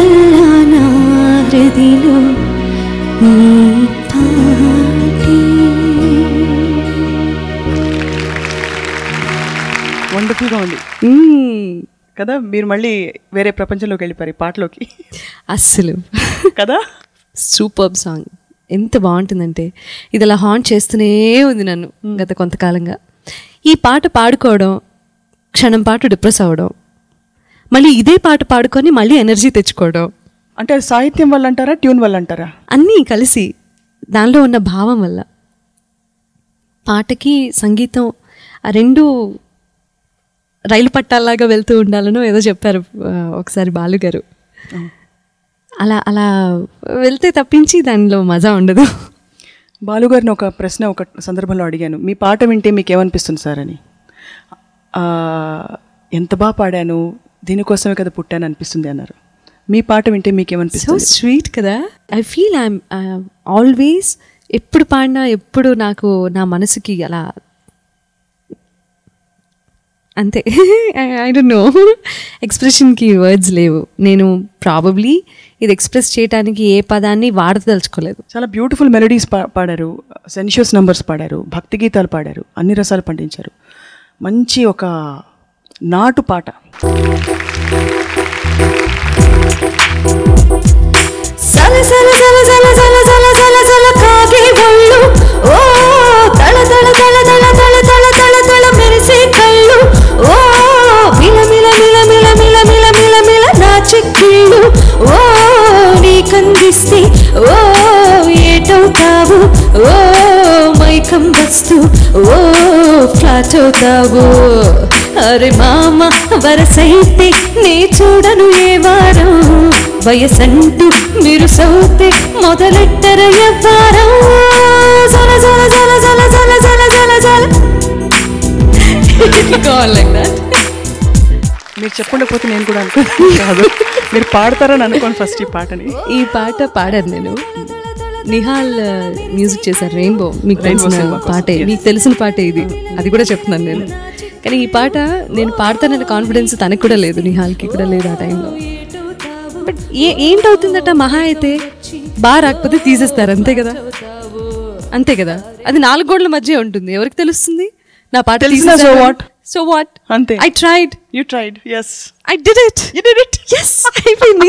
[SPEAKER 3] చల్లానా హృదిలో నీ పాటి
[SPEAKER 1] వండర్ఫుల్గా ఉంది కదా మీరు మళ్ళీ వేరే ప్రపంచంలోకి వెళ్ళిపోయారు ఈ పాటలోకి
[SPEAKER 2] అస్సలు
[SPEAKER 1] కదా
[SPEAKER 2] సూపర్ సాంగ్ ఎంత బాగుంటుందంటే ఇది అలా హాంట్ చేస్తూనే ఉంది నన్ను గత కొంతకాలంగా ఈ పాట పాడుకోవడం క్షణం పాటు డిప్రెస్ అవ్వడం మళ్ళీ ఇదే పాట పాడుకొని మళ్ళీ ఎనర్జీ తెచ్చుకోవడం
[SPEAKER 1] అంటే అది సాహిత్యం వల్ల అంటారా ట్యూన్ వల్ల అంటారా
[SPEAKER 2] అన్నీ కలిసి దానిలో ఉన్న భావం వల్ల పాటకి సంగీతం ఆ రెండు రైలు పట్టాల్లాగా వెళ్తూ ఉండాలనో ఏదో చెప్పారు ఆ, ఒకసారి బాలుగారు అలా అలా వెళ్తే తప్పించి దానిలో మజా ఉండదు
[SPEAKER 1] బాలుగారిని ఒక ప్రశ్న ఒక సందర్భంలో అడిగాను మీ పాట వింటే మీకు ఏమనిపిస్తుంది సార్ అని ఆ, ఎంత బాగా పాడాను దీనికోసమే కదా పుట్టాను అనిపిస్తుంది అన్నారు మీ పాట వింటే మీకు
[SPEAKER 2] సో
[SPEAKER 1] ఏమనిపిస్తుంది
[SPEAKER 2] స్వీట్ కదా ఐ ఫీల్ ఐఎమ్ ఆల్వేస్ ఎప్పుడు పాడినా ఎప్పుడు నాకు నా మనసుకి అలా అంతే ఐ డోంట్ నో ఎక్స్ప్రెషన్కి వర్డ్స్ లేవు నేను ప్రాబబ్లీ ఇది ఎక్స్ప్రెస్ చేయడానికి ఏ పదాన్ని వాడదలుచుకోలేదు
[SPEAKER 1] చాలా బ్యూటిఫుల్ మెలడీస్ పా పాడారు సెన్షియస్ నంబర్స్ పాడారు భక్తి గీతాలు పాడారు అన్ని రసాలు పండించారు మంచి ఒక నాటు పాట
[SPEAKER 3] సల సల సల సల సల సల సల సల కాగే ఒళ్ళు ఓ తల తల తల తల తల తల తల తల మెరిసే కళ్ళు ఓ మిల మిల మిల మిల మిల మిల మిల మిల నా చిక్కిళ్ళు ఓ నీ కందిస్తే ఓ ఏటవుతావు ఓ మైకం వస్తూ ఓ ఫ్లాట్ అవుతావు అరే మామ వరసైతే నే చూడను ఏ వారం వయసంటూ మీరు సౌతే మొదలెట్టర ఎవ్వారం జల జల జల జల జల జల జల జల లైక్ దట్
[SPEAKER 1] మీరు చెప్పకపోతే నేను కూడా అనుకున్నాను కాదు మీరు పాడతారని అనుకోండి ఫస్ట్ ఈ పాటని
[SPEAKER 2] ఈ పాట పాడాను నేను నిహాల్ మ్యూజిక్ చేశారు రెయిన్బో మీకు
[SPEAKER 1] Rainbow
[SPEAKER 2] తెలిసిన
[SPEAKER 1] cinema కోసం,
[SPEAKER 2] పాటే
[SPEAKER 1] yes.
[SPEAKER 2] మీకు తెలిసిన పాటే ఇది అది కూడా చెప్తున్నాను నేను కానీ ఈ పాట నేను పాడతానన్న కాన్ఫిడెన్స్ తనకు కూడా లేదు నిహాల్కి కూడా లేదు ఆ టైంలో బట్ ఏ ఏంటవుతుందట మహా అయితే బాగా రాకపోతే తీసేస్తారు అంతే కదా అంతే కదా అది నాలుగు గోడల మధ్య ఉంటుంది ఎవరికి తెలుస్తుంది నా పాట
[SPEAKER 1] తెలిసినా so what?
[SPEAKER 2] సో వాట్
[SPEAKER 1] అంతే.
[SPEAKER 2] I tried
[SPEAKER 1] you tried yes
[SPEAKER 2] I did it
[SPEAKER 1] you did it
[SPEAKER 2] yes అయిపోయింది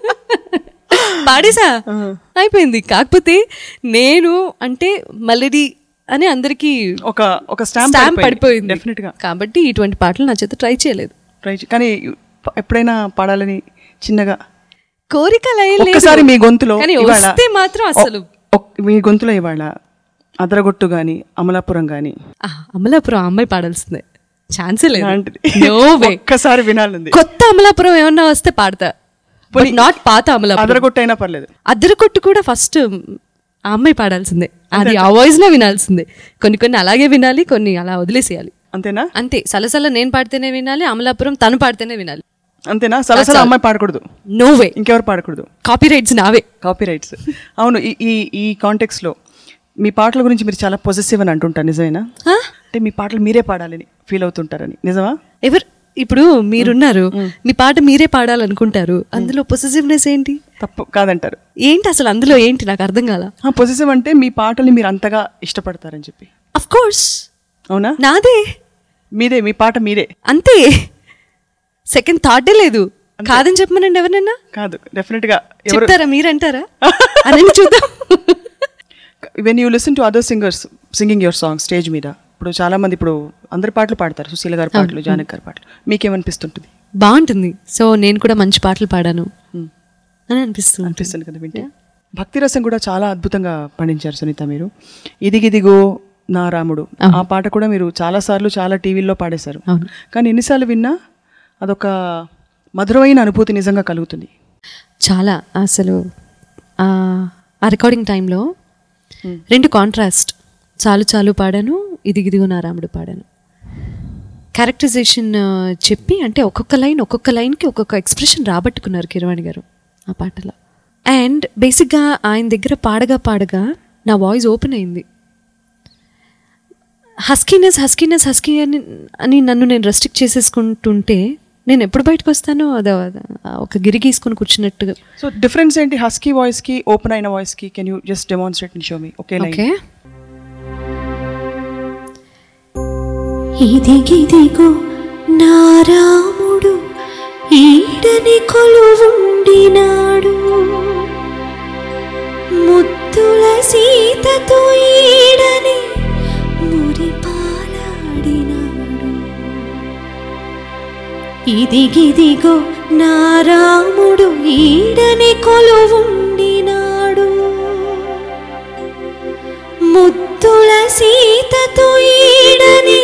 [SPEAKER 2] పాడేసా అయిపోయింది కాకపోతే నేను అంటే మల్లెడి అని అందరికి
[SPEAKER 1] ఒక ఒక స్టాంప్
[SPEAKER 2] స్టాంప్ పడిపోయింది
[SPEAKER 1] డెఫినెట్ గా
[SPEAKER 2] కాబట్టి ఇటువంటి పాటలు నా చేత ట్రై చేయలేదు
[SPEAKER 1] ట్రై కానీ ఎప్పుడైనా పాడాలని చిన్నగా
[SPEAKER 2] కోరికలు ఏం లేదు.
[SPEAKER 1] ఒక్కసారి మీ గొంతులో
[SPEAKER 2] కానీ
[SPEAKER 1] ఇవాళ
[SPEAKER 2] వస్తే మాత్రం అసలు
[SPEAKER 1] ఒ- ఒక్- మీ గొంతులో ఇవాళ అదరగొట్టు గాని అమలాపురం గాని
[SPEAKER 2] ఆ, అమలాపురం ఆ అమ్మాయి పాడాల్సిందే ఛాన్సే లేదు
[SPEAKER 1] అలాంటిది
[SPEAKER 2] No way.
[SPEAKER 1] ఒక్కసారి వినాలంది
[SPEAKER 2] కొత్త అమలాపురం ఏమన్నా వస్తే పాడతా బట్ నాట్ పాత అమలాపురం
[SPEAKER 1] అదరగొట్టు అయినా పర్లేదు
[SPEAKER 2] అద్దరు కొట్టు కూడా ఫస్ట్ ఆ అమ్మాయి పాడాల్సిందే అది ఆ వాయిస్ లో వినాల్సిందే కొన్ని కొన్ని అలాగే వినాలి కొన్ని అలా వదిలేసేయాలి
[SPEAKER 1] అంతేనా
[SPEAKER 2] అంతే సలసల నేను పాడితేనే వినాలి అమలాపురం తను పాడితేనే వినాలి
[SPEAKER 1] అంతేనా సలసల అమ్మాయి పాడకూడదు
[SPEAKER 2] నో వే
[SPEAKER 1] ఇంకెవరు పాడకూడదు
[SPEAKER 2] కాపీ రైట్స్ నావే
[SPEAKER 1] కాపీ రైట్స్ అవును ఈ ఈ ఈ కాంటెక్స్ లో మీ పాటల గురించి మీరు చాలా పొజెసివ్ అని అంటుంటారు నిజమేనా
[SPEAKER 2] హా?
[SPEAKER 1] అంటే మీ పాటలు మీరే పాడాలని ఫీల్ అవుతుంటారని నిజమా
[SPEAKER 2] ఎవరు ఇప్పుడు మీరున్నారు మీ పాట మీరే పాడాలనుకుంటారు అందులో పొసెసివ్నెస్ ఏంటి
[SPEAKER 1] తప్పు కాదంటారు
[SPEAKER 2] ఏంటి అసలు అందులో ఏంటి నాకు అర్థం కాల
[SPEAKER 1] పొజిటివ్ అంటే మీ పాటల్ని మీరు అంతగా ఇష్టపడతారని చెప్పి
[SPEAKER 2] అఫ్ కోర్స్
[SPEAKER 1] అవునా
[SPEAKER 2] నాదే
[SPEAKER 1] మీదే మీ పాట మీరే
[SPEAKER 2] అంతే సెకండ్ థాటే లేదు కాదని చెప్పమనండి ఎవరినైనా
[SPEAKER 1] కాదు డెఫినెట్ గా ఎవరు
[SPEAKER 2] చెప్తారా మీరంటారా అనండి చూద్దాం
[SPEAKER 1] when you listen to other singers singing your song stage మీద ఇప్పుడు చాలా మంది ఇప్పుడు అందరి పాటలు పాడతారు సుశీల గారి పాటలు జానక్ గారి పాటలు మీకేమనిపిస్తుంటుంది
[SPEAKER 2] బాగుంటుంది సో నేను కూడా మంచి పాటలు పాడాను అని అనిపిస్తుంది
[SPEAKER 1] అనిపిస్తుంది కదా వింటే భక్తి రసం కూడా చాలా అద్భుతంగా పండించారు సునీత మీరు ఇదిగిదిగో నా రాముడు ఆ పాట కూడా మీరు చాలా సార్లు చాలా టీవీల్లో పాడేశారు
[SPEAKER 2] అవును.
[SPEAKER 1] కానీ ఎన్నిసార్లు విన్నా అదొక మధురమైన అనుభూతి నిజంగా కలుగుతుంది
[SPEAKER 2] చాలా అసలు ఆ ఆ రికార్డింగ్ టైంలో రెండు కాంట్రాస్ట్ చాలు చాలు పాడాను ఇది ఇదిగో నా రాముడు పాడాను క్యారెక్టరైజేషన్ చెప్పి అంటే ఒక్కొక్క లైన్ ఒక్కొక్క లైన్కి ఒక్కొక్క ఎక్స్ప్రెషన్ రాబట్టుకున్నారు కిరవాణి గారు ఆ పాటలో అండ్ బేసిక్గా ఆయన దగ్గర పాడగా పాడగా నా వాయిస్ ఓపెన్ అయింది హస్కీనెస్ హస్కీనెస్ హస్కీ అని అని నన్ను నేను రెస్ట్రిక్ట్ చేసేసుకుంటుంటే నేను ఎప్పుడు బయటకు వస్తానో అదో అదో, ఒక గిరి గీసుకొని కూర్చున్నట్టుగా
[SPEAKER 1] సో డిఫరెన్స్ ఏంటి హస్కీ వాయిస్కి ఓపెన్ అయిన వాయిస్కి can you just demonstrate in show me okay
[SPEAKER 2] okay
[SPEAKER 3] ఇదిగిదిగో నారాముడు ఈడని కొలువుండినాడు ముద్దుల సీతతో ఈడని మురిపాలాడినాడు ఇదిగిదిగో నారాముడు ఈడని కొలువుండినాడు ముద్దుల సీతతో ఈడని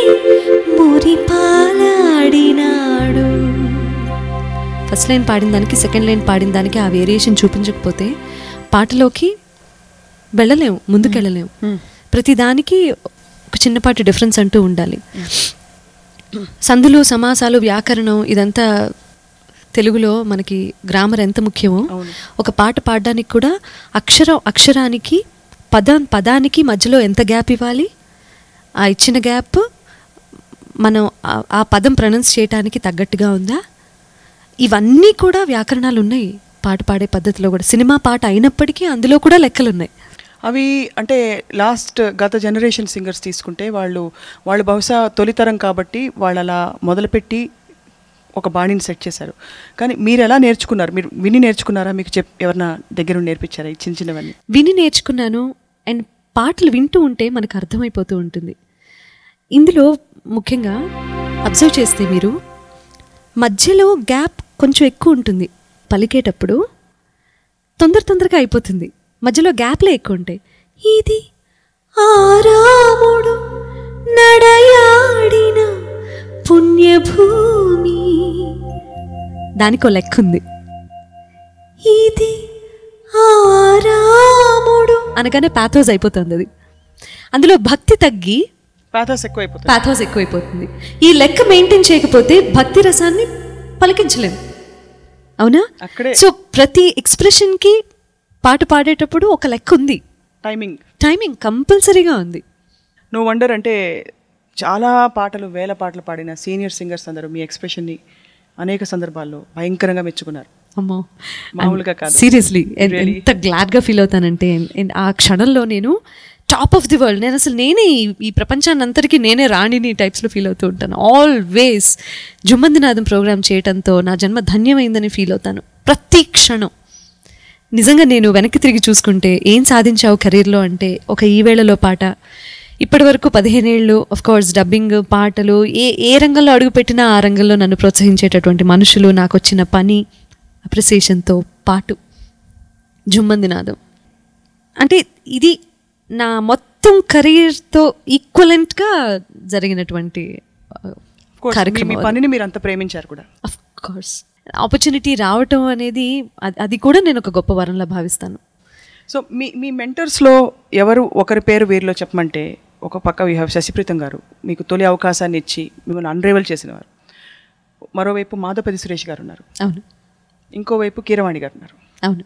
[SPEAKER 3] మురిపాలాడినాడు
[SPEAKER 2] ఫస్ట్ లైన్ పాడిన దానికి సెకండ్ లైన్ పాడిన దానికి ఆ వేరియేషన్ చూపించకపోతే పాటలోకి వెళ్ళలేము ముందుకెళ్ళలేము ప్రతి దానికి ఒక చిన్నపాటి డిఫరెన్స్ అంటూ ఉండాలి సందులు సమాసాలు వ్యాకరణం ఇదంతా తెలుగులో మనకి గ్రామర్ ఎంత ముఖ్యమో ఒక పాట పాడడానికి కూడా అక్షరం అక్షరానికి పదం పదానికి మధ్యలో ఎంత గ్యాప్ ఇవ్వాలి ఆ ఇచ్చిన గ్యాప్ మనం ఆ- ఆ పదం ప్రొనౌన్స్ చేయటానికి తగ్గట్టుగా ఉందా ఇవన్నీ కూడా వ్యాకరణాలు ఉన్నాయి పాట పాడే పద్ధతిలో కూడా సినిమా పాట అయినప్పటికీ అందులో కూడా లెక్కలు ఉన్నాయి
[SPEAKER 1] అవి అంటే లాస్ట్ గత జనరేషన్ సింగర్స్ తీసుకుంటే వాళ్ళు వాళ్ళు బహుశా తొలితరం కాబట్టి వాళ్ళు అలా మొదలుపెట్టి ఒక బాణిని సెట్ చేశారు కానీ మీరు ఎలా నేర్చుకున్నారు మీరు విని నేర్చుకున్నారా మీకు చెప్ ఎవరన్నా దగ్గర ఉండి నేర్పించారా ఈ చిన్న చిన్నవన్నీ
[SPEAKER 2] విని నేర్చుకున్నాను అండ్ పాటలు వింటూ ఉంటే మనకు అర్థమైపోతూ ఉంటుంది ఇందులో ముఖ్యంగా అబ్జర్వ్ చేస్తే మీరు మధ్యలో గ్యాప్ కొంచెం ఎక్కువ ఉంటుంది పలికేటప్పుడు తొందర తొందరగా అయిపోతుంది మధ్యలో గ్యాప్లే ఎక్కువ ఉంటాయి
[SPEAKER 3] ఇది ఆరాముడు నడయాడిన పుణ్యభూమి
[SPEAKER 2] దానికో లెక్క ఉంది
[SPEAKER 3] ఇది ఆరాముడు
[SPEAKER 2] అనగానే ప్యాథోస్ అయిపోతుంది అది అందులో భక్తి తగ్గి
[SPEAKER 1] పాథాస్ ఎక్కువైపోతాయి
[SPEAKER 2] పాథోస్ ఎక్కువైపోతుంది ఈ లెక్క మెయింటైన్ చేయకపోతే భక్తి రసాన్ని పలికించలేము అవునా
[SPEAKER 1] అక్కడే
[SPEAKER 2] సో ప్రతి ఎక్స్ప్రెషన్కి పాట పాడేటప్పుడు ఒక లెక్క ఉంది
[SPEAKER 1] టైమింగ్
[SPEAKER 2] టైమింగ్ కంపల్సరీగా ఉంది
[SPEAKER 1] నువ్వు వండర్ అంటే చాలా పాటలు వేల పాటలు పాడిన సీనియర్ సింగర్స్ అందరూ మీ ఎక్స్ప్రెషన్ని అనేక సందర్భాల్లో భయంకరంగా మెచ్చుకున్నారు
[SPEAKER 2] అమ్మో
[SPEAKER 1] మామూలుగా కాదు.
[SPEAKER 2] Seriously
[SPEAKER 1] Really.
[SPEAKER 2] ఎంత గ్లాడ్గా ఫీల్ అవుతానంటే and ఆ క్షణంలో నేను టాప్ ఆఫ్ ది వరల్డ్ నేను అసలు నేనే ఈ- ఈ ప్రపంచాన్ని అంతటికీ నేనే రాణిని టైప్స్లో ఫీల్ అవుతూ ఉంటాను ఆల్వేస్ జుమ్మందినాథం ప్రోగ్రామ్ చేయటంతో నా జన్మ ధన్యమైందని ఫీల్ అవుతాను ప్రతి క్షణం నిజంగా నేను వెనక్కి తిరిగి చూసుకుంటే ఏం సాధించావు కెరీర్లో అంటే ఒక ఈ వేళలో పాట ఇప్పటి వరకు పదిహేనేళ్ళు ఆఫ్ కోర్స్ డబ్బింగ్ పాటలు ఏ ఏ రంగంలో అడుగుపెట్టినా ఆ రంగంలో నన్ను ప్రోత్సహించేటటువంటి మనుషులు నాకు వచ్చిన పని అప్రిసియేషన్తో పాటు జుమ్మందినాదం అంటే ఇది నా మొత్తం కెరీర్తో ఈక్వలెంట్గా జరిగినటువంటి
[SPEAKER 1] Of course, మీ- మీ
[SPEAKER 2] కార్యక్రమం
[SPEAKER 1] పనిని మీరు అంత ప్రేమించారు కూడా
[SPEAKER 2] అఫ్ కోర్స్ ఆపర్చునిటీ రావటం అనేది అది- అది కూడా నేను ఒక గొప్ప వరంలా భావిస్తాను
[SPEAKER 1] సో మీ మీ మెంటర్స్లో ఎవరు ఒకరి పేరు వీరిలో చెప్పమంటే ఒక పక్క వీ హ్యావ్ శశిప్రీతం గారు మీకు తొలి అవకాశాన్ని ఇచ్చి మిమ్మల్ని అన్రేవల్ చేసినవారు మరోవైపు మాధవపతి సురేష్ గారు ఉన్నారు
[SPEAKER 2] అవును
[SPEAKER 1] ఇంకోవైపు కీరవాణి గారు ఉన్నారు
[SPEAKER 2] అవును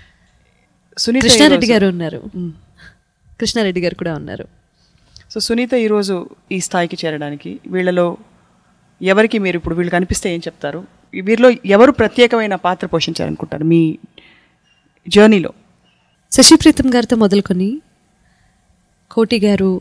[SPEAKER 1] సునీత
[SPEAKER 2] కృష్ణారెడ్డి
[SPEAKER 1] ఈరోజు-
[SPEAKER 2] గారు ఉన్నారు కృష్ణారెడ్డి గారు కూడా ఉన్నారు
[SPEAKER 1] సో సునీత ఈరోజు ఈ స్థాయికి చేరడానికి వీళ్ళలో ఎవరికి మీరు ఇప్పుడు వీళ్ళు కనిపిస్తే ఏం చెప్తారు వీరిలో ఎవరు ప్రత్యేకమైన పాత్ర పోషించారనుకుంటారు మీ జర్నీలో
[SPEAKER 2] శశిప్రీతం గారితో మొదలుకొని కోటి గారు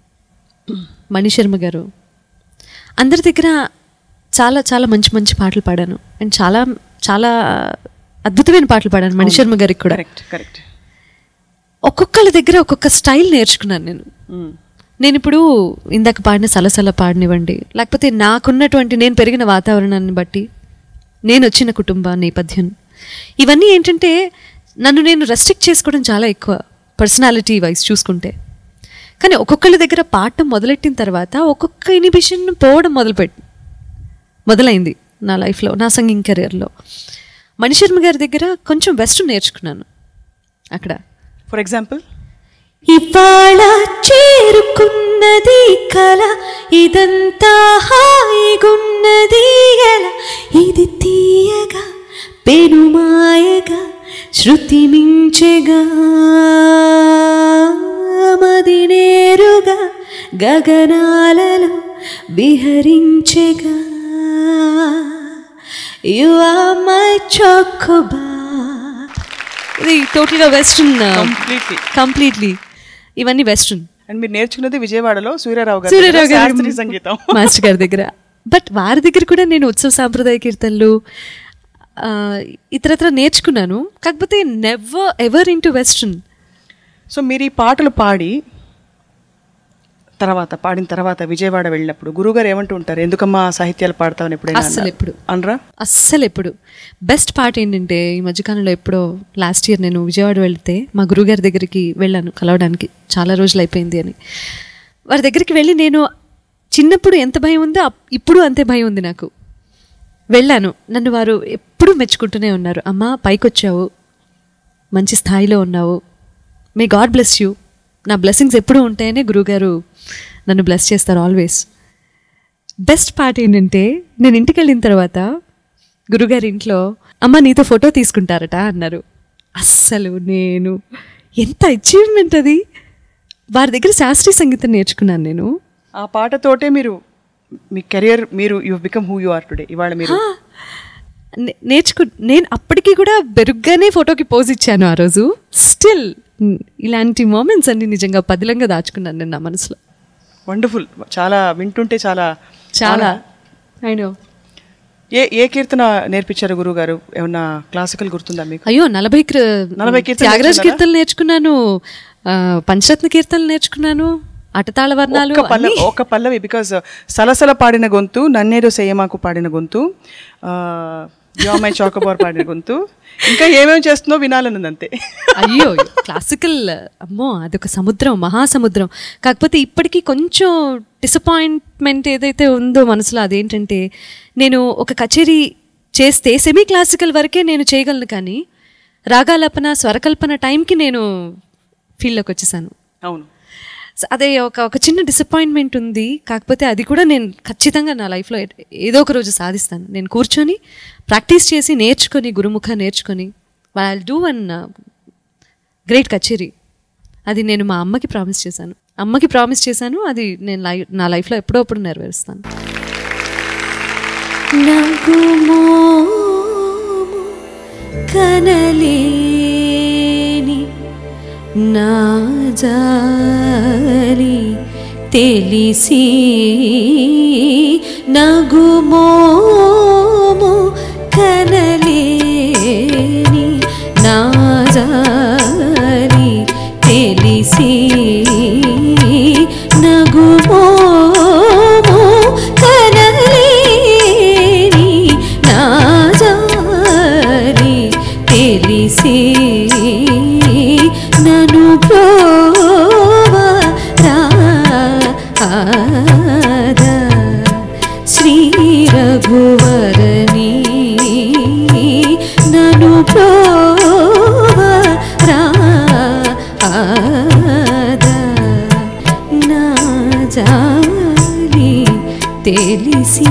[SPEAKER 2] మణిశర్మ గారు అందరి దగ్గర చాలా చాలా మంచి మంచి పాటలు పాడాను అండ్ చాలా చాలా అద్భుతమైన పాటలు పాడాను మణిశర్మ గారికి కూడా
[SPEAKER 1] కరెక్ట్ కరెక్ట్
[SPEAKER 2] ఒక్కొక్కళ్ళ దగ్గర ఒక్కొక్క స్టైల్ నేర్చుకున్నాను నేను నేను ఇప్పుడు ఇందాక పాడిన సలసల పాడనివ్వండి లేకపోతే నాకున్నటువంటి నేను పెరిగిన వాతావరణాన్ని బట్టి నేను వచ్చిన కుటుంబ నేపథ్యం ఇవన్నీ ఏంటంటే నన్ను నేను రెస్ట్రిక్ట్ చేసుకోవడం చాలా ఎక్కువ పర్సనాలిటీ వైజ్ చూసుకుంటే కానీ ఒక్కొక్కళ్ళ దగ్గర పాడటం మొదలెట్టిన తర్వాత ఒక్కొక్క ఇనిబిషన్ పోవడం మొదలుపెట్టి మొదలైంది నా లైఫ్లో నా సంగింగ్ కెరియర్లో మణిశర్మ గారి దగ్గర కొంచెం వెస్ట్ నేర్చుకున్నాను అక్కడ
[SPEAKER 1] ఫర్ ఎగ్జాంపుల్
[SPEAKER 3] ఇవాళ చేరుకున్నది కల ఇదంతా హాయిగున్నది ఎలా ఇది తీయగా పెనుమాయగా శృతి మించెగా మది నేరుగా గగనాలలో విహరించెగా You are my chocobar.
[SPEAKER 2] ఇది టోటల్గా వెస్ట్రన్
[SPEAKER 1] Completely.
[SPEAKER 2] కంప్లీట్లీ ఇవన్నీ వెస్ట్రన్
[SPEAKER 1] అండ్ మీరు నేర్చుకున్నది విజయవాడలో సూర్యారావు గారు
[SPEAKER 2] సూర్యరావు గారి
[SPEAKER 1] శాస్త్రీయ సంగీతం
[SPEAKER 2] మాస్టర్ గారి దగ్గర బట్ వారి దగ్గర కూడా నేను ఉత్సవ సాంప్రదాయ కీర్తనలు ఆ, ఇతరత్ర నేర్చుకున్నాను కాకపోతే never ever into western
[SPEAKER 1] so మీరు ఈ పాటలు పాడి తర్వాత పాడిన తర్వాత విజయవాడ వెళ్ళినప్పుడు గురుగారు ఏమంటూ ఉంటారు ఎందుకమ్మా సాహిత్యాలు పాడతావని ఎప్పుడైనా
[SPEAKER 2] అస్సలు
[SPEAKER 1] అన్నారా?
[SPEAKER 2] ఎప్పుడు.
[SPEAKER 1] అనరా
[SPEAKER 2] అస్సలు ఎప్పుడు బెస్ట్ పార్ట్ ఏంటంటే ఈ మధ్యకాలంలో ఎప్పుడో లాస్ట్ ఇయర్ నేను విజయవాడ వెళ్తే మా గురుగారి దగ్గరికి వెళ్ళాను కలవడానికి చాలా రోజులు అయిపోయింది అని వారి దగ్గరికి వెళ్ళి నేను చిన్నప్పుడు ఎంత భయం ఉందో అప్- ఇప్పుడు అంతే భయం ఉంది నాకు వెళ్ళాను నన్ను వారు ఎప్పుడూ మెచ్చుకుంటూనే ఉన్నారు అమ్మా పైకొచ్చావు మంచి స్థాయిలో ఉన్నావు మే గాడ్ బ్లెస్ యూ నా బ్లెస్సింగ్స్ ఎప్పుడూ ఉంటాయనే గురుగారు నన్ను బ్లెస్ చేస్తారు ఆల్వేస్ బెస్ట్ పార్ట్ ఏంటంటే నేను ఇంటికి వెళ్ళిన తర్వాత గురుగారి ఇంట్లో అమ్మ నీతో ఫోటో తీసుకుంటారట అన్నారు అస్సలు నేను ఎంత అచీవ్మెంట్ అది వారి దగ్గర శాస్త్రీయ సంగీతం నేర్చుకున్నాను నేను
[SPEAKER 1] ఆ పాటతోటే మీరు మీ కెరియర్ మీరు you become who you are today ఇవాళ మీరు
[SPEAKER 2] నే- నేర్చుకు నేను అప్పటికి కూడా బెరుగ్గానే ఫోటోకి పోజ్ ఇచ్చాను ఆ రోజు స్టిల్ ఇలాంటి మూమెంట్స్ అన్ని నిజంగా పదిలంగా దాచుకున్నాను నేను నా మనసులో
[SPEAKER 1] వండర్ఫుల్ చాలా వింటుంటే చాలా
[SPEAKER 2] చాలా ఐ నో
[SPEAKER 1] ఏ ఏ కీర్తన నేర్పించారు గురువు గారు ఏమన్నా క్లాసికల్ గుర్తుందా మీకు
[SPEAKER 2] అయ్యో నలభై కృ-
[SPEAKER 1] నలభై కీర్తనలు
[SPEAKER 2] త్యాగరాజ్
[SPEAKER 1] నేర్చుకున్నారా?
[SPEAKER 2] కీర్తనలు నేర్చుకున్నాను ఆ, పంచరత్న కీర్తనలు నేర్చుకున్నాను అటతాళ వర్ణాలు
[SPEAKER 1] ఒక్క పల్లవి
[SPEAKER 2] అన్నీ.
[SPEAKER 1] ఒక పల్లవి బికాజ్ సలసల పాడిన గొంతు నన్నేదో సేయమాకు పాడిన గొంతు యోమై చౌకబార్ పాడిన గొంతు ఇంకా ఏమేమి చేస్తుందో వినాలన్నది అంతే
[SPEAKER 2] అయ్యో క్లాసికల్ అమ్మో అదొక సముద్రం మహాసముద్రం కాకపోతే ఇప్పటికీ కొంచెం డిసప్పాయింట్మెంట్ ఏదైతే ఉందో మనసులో అదేంటంటే నేను ఒక కచేరీ చేస్తే సెమీ క్లాసికల్ వరకే నేను చేయగలను కానీ రాగాలపన స్వరకల్పన టైంకి నేను ఫీల్డ్లోకి వచ్చేసాను
[SPEAKER 1] అవును
[SPEAKER 2] సో అదే ఒక ఒక చిన్న డిసప్పాయింట్మెంట్ ఉంది కాకపోతే అది కూడా నేను ఖచ్చితంగా నా లైఫ్లో ఏ- ఏదో ఒక రోజు సాధిస్తాను నేను కూర్చొని ప్రాక్టీస్ చేసి నేర్చుకొని గురుముఖ నేర్చుకొని ఐ డూ వన్ గ్రేట్ కచేరీ అది నేను మా అమ్మకి ప్రామిస్ చేశాను అమ్మకి ప్రామిస్ చేశాను అది నేను లై నా లైఫ్లో ఎప్పుడో అప్పుడు నెరవేరుస్తాను
[SPEAKER 3] నగుమోము కనలేని నా జాలి తెలిసి నగుమోము కనలేని నా జాలి తెలిసి నగుమోము కనలేని నా జాలి తెలిసి నను ప్రోవరా శ్రీ రఘువరని నను ప్రోవరా నా జాలి తెలిసి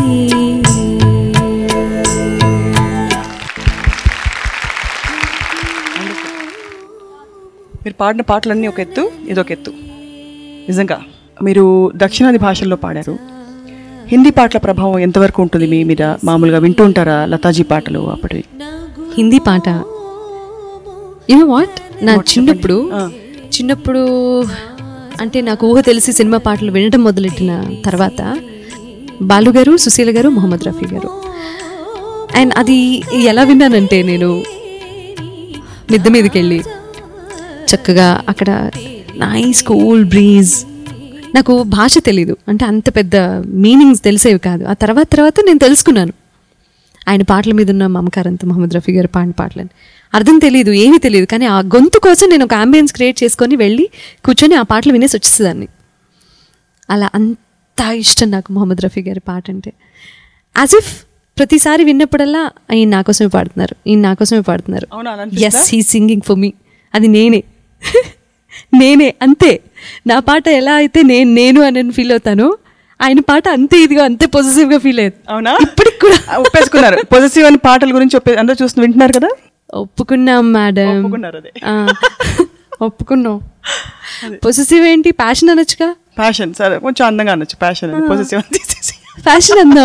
[SPEAKER 1] మీరు పాడిన పాటలన్నీ ఒక ఎత్తు ఇదొక ఎత్తు నిజంగా మీరు దక్షిణాది భాషల్లో పాడారు హిందీ పాటల ప్రభావం ఎంతవరకు ఉంటుంది మీ మీద మామూలుగా వింటూ ఉంటారా లతాజీ పాటలు అప్పటివి
[SPEAKER 2] హిందీ పాట యూనో వాట్ నా చిన్నప్పుడు చిన్నప్పుడు అంటే నాకు ఊహ తెలిసి సినిమా పాటలు వినడం మొదలెట్టిన తర్వాత బాలు గారు సుశీల గారు మొహమ్మద్ రఫీ గారు అండ్ అది ఎలా విన్నానంటే నేను మిద్దె మీదకి వెళ్ళి చక్కగా అక్కడ నైస్ కూల్ బ్రీజ్ నాకు భాష తెలీదు అంటే అంత పెద్ద మీనింగ్స్ తెలిసేవి కాదు ఆ తర్వాత తర్వాత నేను తెలుసుకున్నాను ఆయన పాటల మీద ఉన్న మమకారంతో మహమ్మద్ రఫీ గారు పాడిన పాటలని అర్థం తెలియదు ఏమీ తెలియదు కానీ ఆ గొంతు కోసం నేను ఒక అంబియన్స్ క్రియేట్ చేసుకొని వెళ్ళి కూర్చొని ఆ పాటలు వినేసి వచ్చేసేదాన్ని అలా అంత ఇష్టం నాకు మొహమ్మద్ రఫీ గారి పాట అంటే యాజ్ ఇఫ్ ప్రతిసారి విన్నప్పుడల్లా ఈయన నా కోసమే పాడుతున్నారు ఈయన నా కోసమే పాడుతున్నారు
[SPEAKER 1] అవునా, అలా అనిపిస్తుందా?
[SPEAKER 2] Yes he singing for me అది నేనే నేనే అంతే నా పాట ఎలా అయితే నేను నేను అని ఫీల్ అవుతానో ఆయన పాట అంతే ఇదిగా అంతే పొజిటివ్గా ఫీల్ అయ్యేది
[SPEAKER 1] అవునా
[SPEAKER 2] ఇప్పటికి కూడా
[SPEAKER 1] ఆ, ఒప్పేసుకున్నారు పొజిటివ్ అని పాటల గురించి ఒప్పే అందరూ చూస్తూ వింటున్నారు కదా
[SPEAKER 2] ఒప్పుకున్నాం మేడం
[SPEAKER 1] ఒప్పుకున్నారు అదే.
[SPEAKER 2] ఆ, ఒప్పుకున్నాం పొజిటివ్ ఏంటి ప్యాషన్ అనొచ్చుగా
[SPEAKER 1] ప్యాషన్ సరే కొంచెం అందంగా అనొచ్చు ప్యాషన్ అని పొజిటివ్ అని తీసేసి
[SPEAKER 2] ఫ్యాషన్ అందాం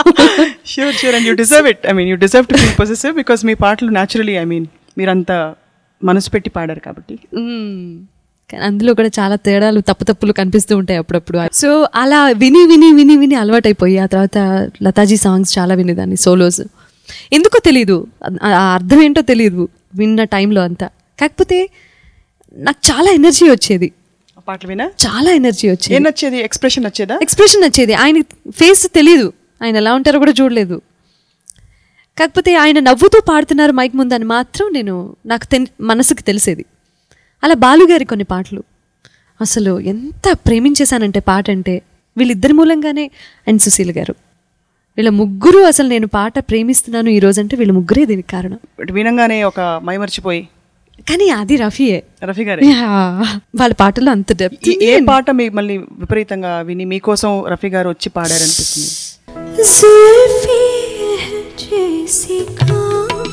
[SPEAKER 1] sure sure and you deserve it I mean you deserve to feel possessive because మీ పాటలు న్యాచురలీ ఐ మీన్ మీరంతా మనసు పెట్టి పాడారు కాబట్టి
[SPEAKER 2] మ్మ్. కానీ అందులో కూడా చాలా తేడాలు తప్పు తప్పులు కనిపిస్తూ ఉంటాయి అప్పుడప్పుడు సో అలా విని విని విని విని అలవాటైపోయి ఆ తర్వాత లతాజీ సాంగ్స్ చాలా వినేదాన్ని సోలోస్ ఎందుకో తెలియదు ఆ ఆ అర్థం ఏంటో తెలియదు విన్న టైంలో అంతా కాకపోతే నాకు చాలా ఎనర్జీ వచ్చేది
[SPEAKER 1] ఆ పాటలు వినా
[SPEAKER 2] చాలా ఎనర్జీ
[SPEAKER 1] ఏం
[SPEAKER 2] వచ్చేది
[SPEAKER 1] నచ్చేది ఎక్స్ప్రెషన్ నచ్చేదా
[SPEAKER 2] ఎక్స్ప్రెషన్ వచ్చేది ఆయన ఫేస్ తెలియదు ఆయన ఎలా ఉంటారో కూడా చూడలేదు కాకపోతే ఆయన నవ్వుతూ పాడుతున్నారు మైక్ ముందని మాత్రం నేను నాకు తెన్ మనసుకు తెలిసేది అలా బాలుగారి కొన్ని పాటలు అసలు ఎంత ప్రేమించేశానంటే పాట అంటే వీళ్ళిద్దరి మూలంగానే అండ్ సుశీల్ గారు వీళ్ళ ముగ్గురు అసలు నేను పాట ప్రేమిస్తున్నాను ఈ రోజంటే వీళ్ళ ముగ్గురే దీనికి కారణం
[SPEAKER 1] బట్ వినంగానే ఒక మైమర్చిపోయి
[SPEAKER 2] కానీ అది రఫీయే
[SPEAKER 1] రఫీ గారే
[SPEAKER 2] యా, వాళ్ళ పాటలో అంత డెప్త్
[SPEAKER 1] ఈ- ఏ పాట మిమ్మల్ని విపరీతంగా విని మీకోసం రఫీ గారు వచ్చి పాడారనిపిస్తుంది
[SPEAKER 3] जुल्फी है जैसी खां,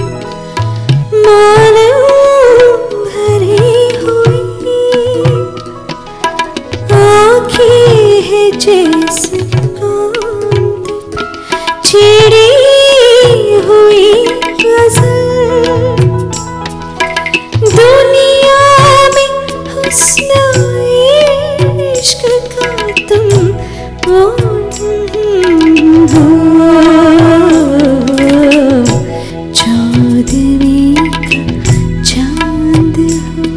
[SPEAKER 3] मालूम भरी हुई आँखें है जैसे कांत छिड़ी हुई गजल दुनिया में हुस्न इश्क का तुम वो हो चौदवी ka chand ho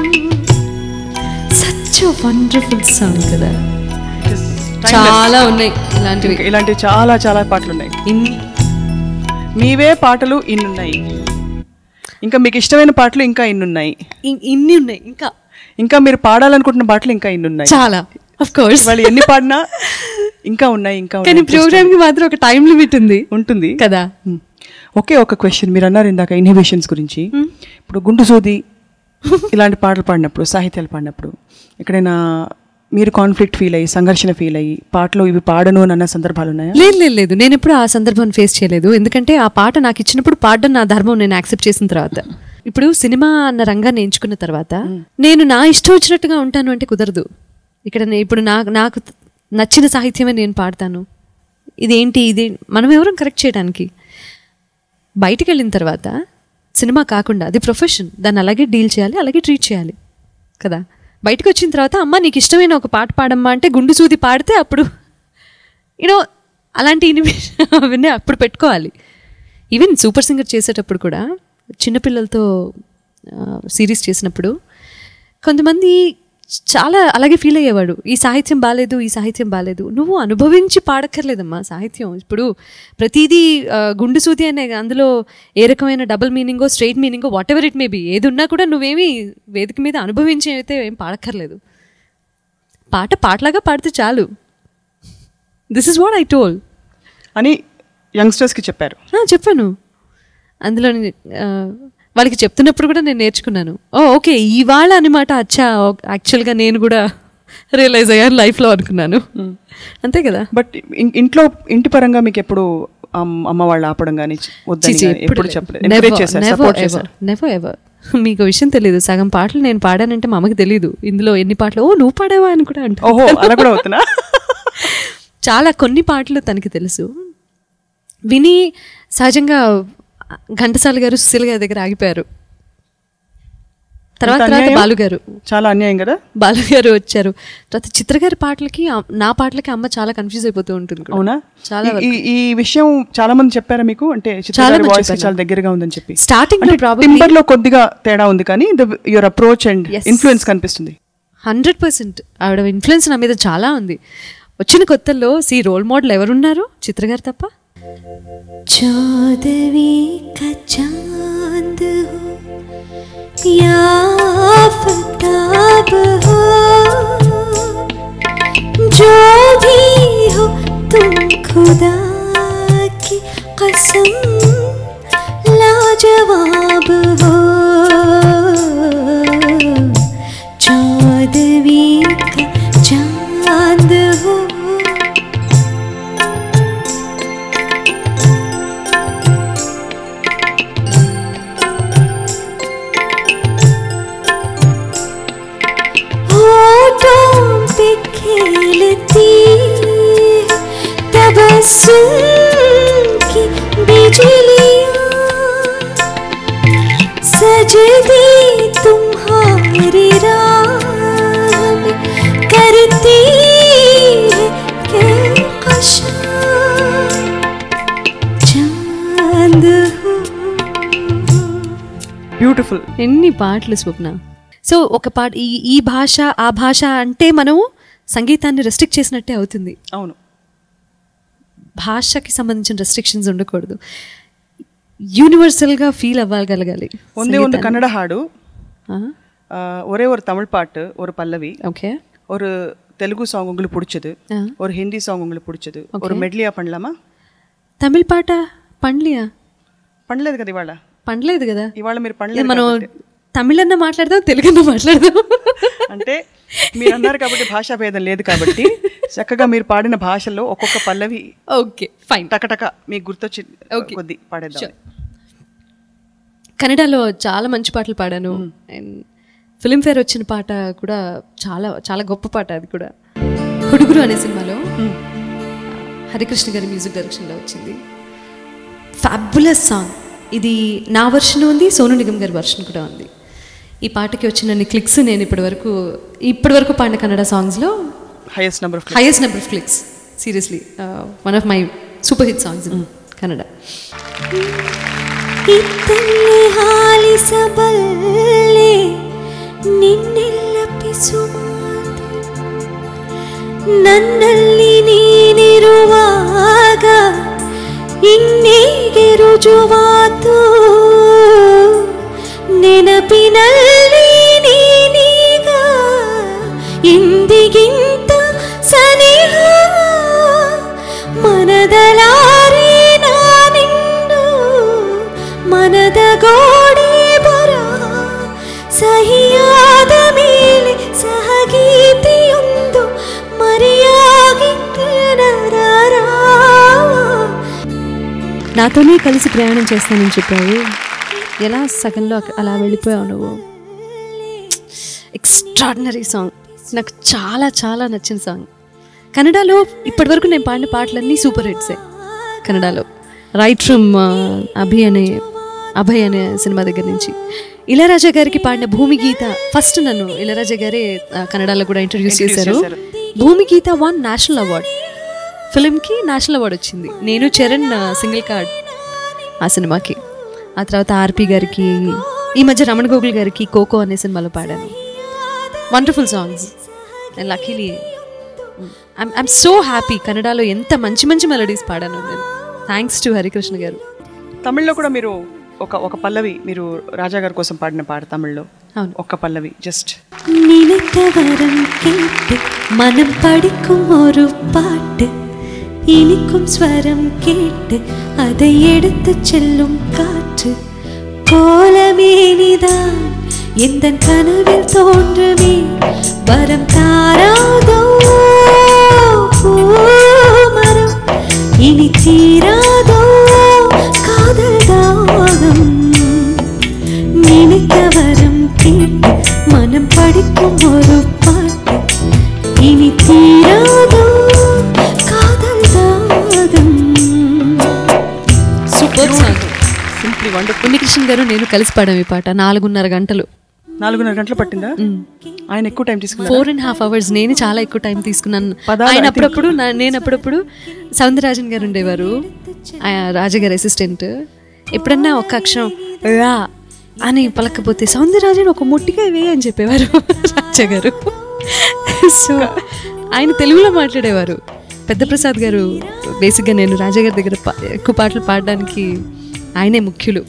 [SPEAKER 2] such wonderful song కదా
[SPEAKER 1] Timeless.
[SPEAKER 2] చాలా ఉన్నాయి ఇలాంటివి
[SPEAKER 1] ఇంకా ఇలాంటివి చాలా చాలా పాటలు ఉన్నాయి
[SPEAKER 2] ఇన్ని
[SPEAKER 1] మీవే పాటలు ఇన్నున్నాయి ఇంకా మీకు ఇష్టమైన పాటలు ఇంకా ఇన్నున్నాయి
[SPEAKER 2] ఇ- ఇన్ని ఉన్నాయి ఇంకా
[SPEAKER 1] ఇంకా మీరు పాడాలనుకుంటున్న పాటలు ఇంకా ఇన్నున్నాయి
[SPEAKER 2] చాలా ఆఫ్ కోర్స్
[SPEAKER 1] వాళ్ళు ఎన్ని పాడినా ఇంకా ఉన్నాయి ఇంకా
[SPEAKER 2] కానీ
[SPEAKER 1] ఉన్నాయి
[SPEAKER 2] ప్రోగ్రామ్ కి మాత్రం ఒక టైం లిమిట్ ఉంది
[SPEAKER 1] ఉంటుంది
[SPEAKER 2] కదా
[SPEAKER 1] మ్. ఒకే ఒక క్వశ్చన్ మీరు అన్నారు ఇందాక ఇన్హిబిషన్స్ గురించి ఇప్పుడు గుండు సూది ఇలాంటి పాటలు పాడినప్పుడు సాహిత్యాలు పాడినప్పుడు ఎక్కడైనా మీరు కాన్ఫ్లిక్ట్ ఫీల్ అయ్యి సంఘర్షణ ఫీల్ అయ్యి పాటలు ఇవి పాడను అని అన్న సందర్భాలు ఉన్నాయా
[SPEAKER 2] లేదు లేదు లేదు నేను ఎప్పుడు ఆ సందర్భాన్ని ఫేస్ చేయలేదు ఎందుకంటే ఆ పాట నాకు ఇచ్చినప్పుడు పాడడం నా ధర్మం నేను యాక్సెప్ట్ చేసిన తర్వాత ఇప్పుడు సినిమా అన్న రంగాన్ని ఎంచుకున్న తర్వాత నేను నా ఇష్టం వచ్చినట్టుగా ఉంటాను అంటే కుదరదు ఇక్కడ నే- ఇప్పుడు నాకు నాకు నచ్చిన సాహిత్యమే నేను పాడతాను ఇదేంటి ఇది మనం ఎవరం కరెక్ట్ చేయడానికి బయటికి వెళ్ళిన తర్వాత సినిమా కాకుండా అది ప్రొఫెషన్ దాన్ని అలాగే డీల్ చేయాలి అలాగే ట్రీట్ చేయాలి కదా బయటకు వచ్చిన తర్వాత అమ్మ నీకు ఇష్టమైన ఒక పాట పాడమ్మా అంటే గుండు సూది పాడితే అప్పుడు యూనో అలాంటి ఇనిమేషన్ అవన్నీ అప్పుడు పెట్టుకోవాలి ఈవెన్ సూపర్ సింగర్ చేసేటప్పుడు కూడా చిన్నపిల్లలతో సిరీస్ చేసినప్పుడు కొంతమంది చాలా అలాగే ఫీల్ అయ్యేవాడు ఈ సాహిత్యం బాగాలేదు ఈ సాహిత్యం బాగాలేదు నువ్వు అనుభవించి పాడక్కర్లేదమ్మా సాహిత్యం ఇప్పుడు ప్రతిదీ ఆ, గుండు సూది అనే అందులో ఏ రకమైన డబుల్ మీనింగో స్ట్రైట్ మీనింగో whatever it may be ఏది ఉన్నా కూడా నువ్వేమీ వేదిక మీద అనుభవించి అయితే ఏం పాడక్కర్లేదు పాట పాటలాగా పాడితే చాలు this is what I told
[SPEAKER 1] అని యంగ్స్టర్స్కి చెప్పారు
[SPEAKER 2] చెప్పాను అందులో ని- ఆ, వాళ్ళకి చెప్తున్నప్పుడు కూడా నేను నేర్చుకున్నాను ఓ ఓకే ఇవాళ అనమాట అచ్చా యాక్చువల్గా నేను కూడా రియలైజ్ అయ్యాను లైఫ్లో అనుకున్నాను అంతే కదా
[SPEAKER 1] బట్ ఇన్- ఇంట్లో ఇంటి పరంగా మీకు ఎప్పుడు అమ్- అమ్మ వాళ్ళు ఆపడం కానీ వద్దని గానీ ఎప్పుడు చెప్పలేదు ఎంకరేజ్ చేశారు సపోర్ట్ చేశారు
[SPEAKER 2] నెవర్ ఎవర్ మీకు విషయం తెలియదు సగం పాటలు నేను పాడానంటే మా అమ్మకి తెలియదు ఇందులో ఎన్ని పాటలు ఓ నువ్వు పాడావా అని కూడా అంటా
[SPEAKER 1] ఓహో అలా కూడా అవుతున్నా
[SPEAKER 2] చాలా కొన్ని పాటలు తనకి తెలుసు విని సహజంగా ఘంటసాల గారు సుశీల్ గారి దగ్గర ఆగిపోయారు తర్వాత
[SPEAKER 1] ఎంత
[SPEAKER 2] తర్వాత
[SPEAKER 1] అన్యాయం?
[SPEAKER 2] బాలు గారు
[SPEAKER 1] చాలా అన్యాయం కదా
[SPEAKER 2] బాలు గారు వచ్చారు తర్వాత చిత్ర గారి పాటలకి ఆ- నా పాటలకి అమ్మ చాలా కన్ఫ్యూజ్ అయిపోతూ ఉంటుంది కూడా.
[SPEAKER 1] అవునా
[SPEAKER 2] చాలా
[SPEAKER 1] ఈ- ఈ- ఈ విషయం చాలా మంది చెప్పారా మీకు అంటే చిత్ర
[SPEAKER 2] చాలా
[SPEAKER 1] గారి
[SPEAKER 2] మంది
[SPEAKER 1] వాయిస్
[SPEAKER 2] చెప్పారు
[SPEAKER 1] చాలా దగ్గరగా ఉందని చెప్పి
[SPEAKER 2] స్టార్టింగ్ లో ప్రాబ్లమ్
[SPEAKER 1] టింబర్ లో కొద్దిగా తేడా ఉంది కానీ your approach and
[SPEAKER 2] Yes.
[SPEAKER 1] Influence కనిపిస్తుంది
[SPEAKER 2] హండ్రెడ్ పర్సెంట్ ఆవిడ ఇన్ఫ్లుయెన్స్ నా మీద చాలా ఉంది వచ్చిన కొత్తల్లో సి రోల్ మోడల్ ఎవరున్నారు చిత్ర గారు తప్ప
[SPEAKER 3] चौदवी का चांद हो या आफ्ताब हो जो भी हो तुम खुदा की कसम लाजवाब हो चौदवी का चांद हो होठों पे खेलती तबस्सुम बिजलियाँ सजती तुम्हारी राह में करती है कहकशां चांद हूँ
[SPEAKER 1] బ్యూటిఫుల్
[SPEAKER 2] ఎన్ని పాటలు స్వప్న సో ఒక పాట ఈ ఈ భాష ఆ భాష అంటే మనము సంగీతాన్ని రెస్ట్రిక్ట్ చేసినట్టే అవుతుంది
[SPEAKER 1] అవును
[SPEAKER 2] భాషకి సంబంధించిన రెస్ట్రిక్షన్స్ ఉండకూడదు యూనివర్సల్గా ఫీల్ అవ్వగలగాలి
[SPEAKER 1] ಒಂದೇ ಒಂದು ಕನ್ನಡ ಹಾಡು ಆ, ஒரே ஒரு தமிழ் பாட்டு ஒரு பல்லவி
[SPEAKER 2] ఓకే
[SPEAKER 1] ஒரு தெலுங்கு சாங் உங்களுக்கு பிடிச்சது
[SPEAKER 2] ஆ.
[SPEAKER 1] ஒரு ஹிந்தி சாங் உங்களுக்கு பிடிச்சது ஒரு மெட்லியா பண்ணலாமா
[SPEAKER 2] తమిళ్ పాట పండ్లియా
[SPEAKER 1] పనలేదు కదా ఇవాళ
[SPEAKER 2] పండలేదు కదా
[SPEAKER 1] ఇవాళ మీరు
[SPEAKER 2] ఇది
[SPEAKER 1] పనలేదు
[SPEAKER 2] మనం
[SPEAKER 1] కాబట్టి.
[SPEAKER 2] తమిళన్న మాట్లాడదాం తెలుగన్న మాట్లాడదాం
[SPEAKER 1] అంటే మీరు అన్నారు కాబట్టి భాషా భేదం లేదు కాబట్టి చక్కగా మీరు పాడిన భాషలో ఒక్కొక్క పల్లవి
[SPEAKER 2] ఓకే ఫైన్
[SPEAKER 1] టకటక మీకు గుర్తొచ్చి
[SPEAKER 2] Okay.
[SPEAKER 1] కొద్ది పాడేద్దాం
[SPEAKER 2] కన్నడలో చాలా మంచి పాటలు పాడాను అండ్ ఫిలింఫేర్ వచ్చిన పాట కూడా చాలా చాలా గొప్ప పాట అది కూడా హుడుగురు అనే సినిమాలో హరికృష్ణ గారి మ్యూజిక్ డైరెక్షన్లో వచ్చింది ఫ్యాబులస్ సాంగ్ ఇది నా వర్షన్ ఉంది సోను నిగమ్ గారి వర్షన్ కూడా ఉంది ఈ పాటకి వచ్చిన క్లిక్స్ నేను ఇప్పటి వరకు ఇప్పటి వరకు పాడిన కన్నడ సాంగ్స్లో
[SPEAKER 1] highest number of
[SPEAKER 2] highest number of clicks seriously one of my super hit songs in Kannada
[SPEAKER 3] ಇತ್ತಲ್ಲಿ ಹಾಲಿಸಬಲ್ಲೆ ನಿನ್ನೆಲ್ಲ ಪಿಸುಮಾತೆ ನನ್ನಲ್ಲಿ ನೀನಿರುವಾಗ ಇನ್ನೇಗೆ ರುಜುವಾತು ನೆನಪಿನಲ್ಲಿ ನೀನೀಗ ಇಂದಿಗಿಂತ ಸನಿಹ ಮನದಲಾರೆ ನಾನಿನ್ನು ಮನದ ಗೋಡೆ ಬರ ಸಹಿಯಾದ ಮೇಲೆ ಸಹಗೀತೆಯೊಂದು ಮರೆಯಾಗಿದ್ದನರಾರ
[SPEAKER 2] నాతోనే కలిసి ప్రయాణం చేస్తానని చెప్పావు ఎలా సగంలో అక- అలా వెళ్ళిపోయావు నువ్వు ఎక్స్ట్రాడినరీ సాంగ్ నాకు చాలా చాలా నచ్చిన సాంగ్ కన్నడలో ఇప్పటివరకు నేను పాడిన పాటలన్నీ సూపర్ హిట్సే కన్నడలో రైట్ ఫ్రమ్ అభి అనే అభయ్ అనే సినిమా దగ్గర నుంచి ఇళయరాజా గారికి పాడిన భూమి గీత ఫస్ట్ నన్ను ఇళయరాజా గారే ఆ, కన్నడలో కూడా ఇంట్రడ్యూస్ చేశారు Bhoomi Geetha one national award ఫిలింకి నేషనల్ అవార్డ్ వచ్చింది నేను చరణ్ సింగిల్ కార్డ్ ఆ సినిమాకి ఆ తర్వాత ఆర్పి గారికి ఈ మధ్య రమణ గోగుల్ గారికి కోకో అనే సినిమాలో పాడాను wonderful songs and luckily I'm so happy కన్నడలో ఎంత మంచి మంచి మెలడీస్ పాడాను నేను థ్యాంక్స్ టు హరికృష్ణ గారు
[SPEAKER 1] తమిళ్లో కూడా మీరు ఒక ఒక పల్లవి మీరు రాజా గారి కోసం పాడిన పాట తమిళ్లో
[SPEAKER 2] అవును.
[SPEAKER 1] ఒక్క పల్లవి జస్ట్
[SPEAKER 3] நினைத்த வரம் கேட்டு மனம் படிக்கும் ஒரு பாட்டு இனிக்கும் ஸ்வரம் கேட்டு அதை எடுத்து செல்லும் காற்று கோலமேனிதான் எந்த கனவில் தோன்றுமே வரம் தாராதோ பூமரம் இனி தீராதோ காதல் தாகம் நினைத்த வரம் கேட்டு மனம் படிக்கும் ஒரு பாட்டு இனி தீராதோ காதல் தாகம்
[SPEAKER 2] super song simply wonder Unnikrishna garu నేను కలిసి పాడాం ఈ పాట నాలుగున్నర గంటలు
[SPEAKER 1] నాలుగున్నర గంటలు పట్టిందా ఆయన ఎక్కువ టైం తీసుకున్నారు
[SPEAKER 2] ఫోర్ అండ్ హాఫ్ అవర్స్ నేను చాలా ఎక్కువ టైం తీసుకున్నాను
[SPEAKER 1] పదాలు
[SPEAKER 2] ఆయన
[SPEAKER 1] I think-
[SPEAKER 2] అప్పుడప్పుడు నా- నేను అప్పుడప్పుడు సౌందరరాజన్ గారు ఉండేవారు ఆయన రాజగారి అసిస్టెంట్ ఎప్పుడన్నా ఒక అక్షరం రా అని పలకపోతే సౌందరరాజన్ ఒక ముట్టిగా వే అని చెప్పేవారు రాజా గారు సో ఆయన తెలుగులో మాట్లాడేవారు పెద్ద ప్రసాద్ గారు బేసిక్గా నేను రాజా గారి దగ్గర పా- ఎక్కువ పాటలు పాడడానికి ఆయనే ముఖ్యులు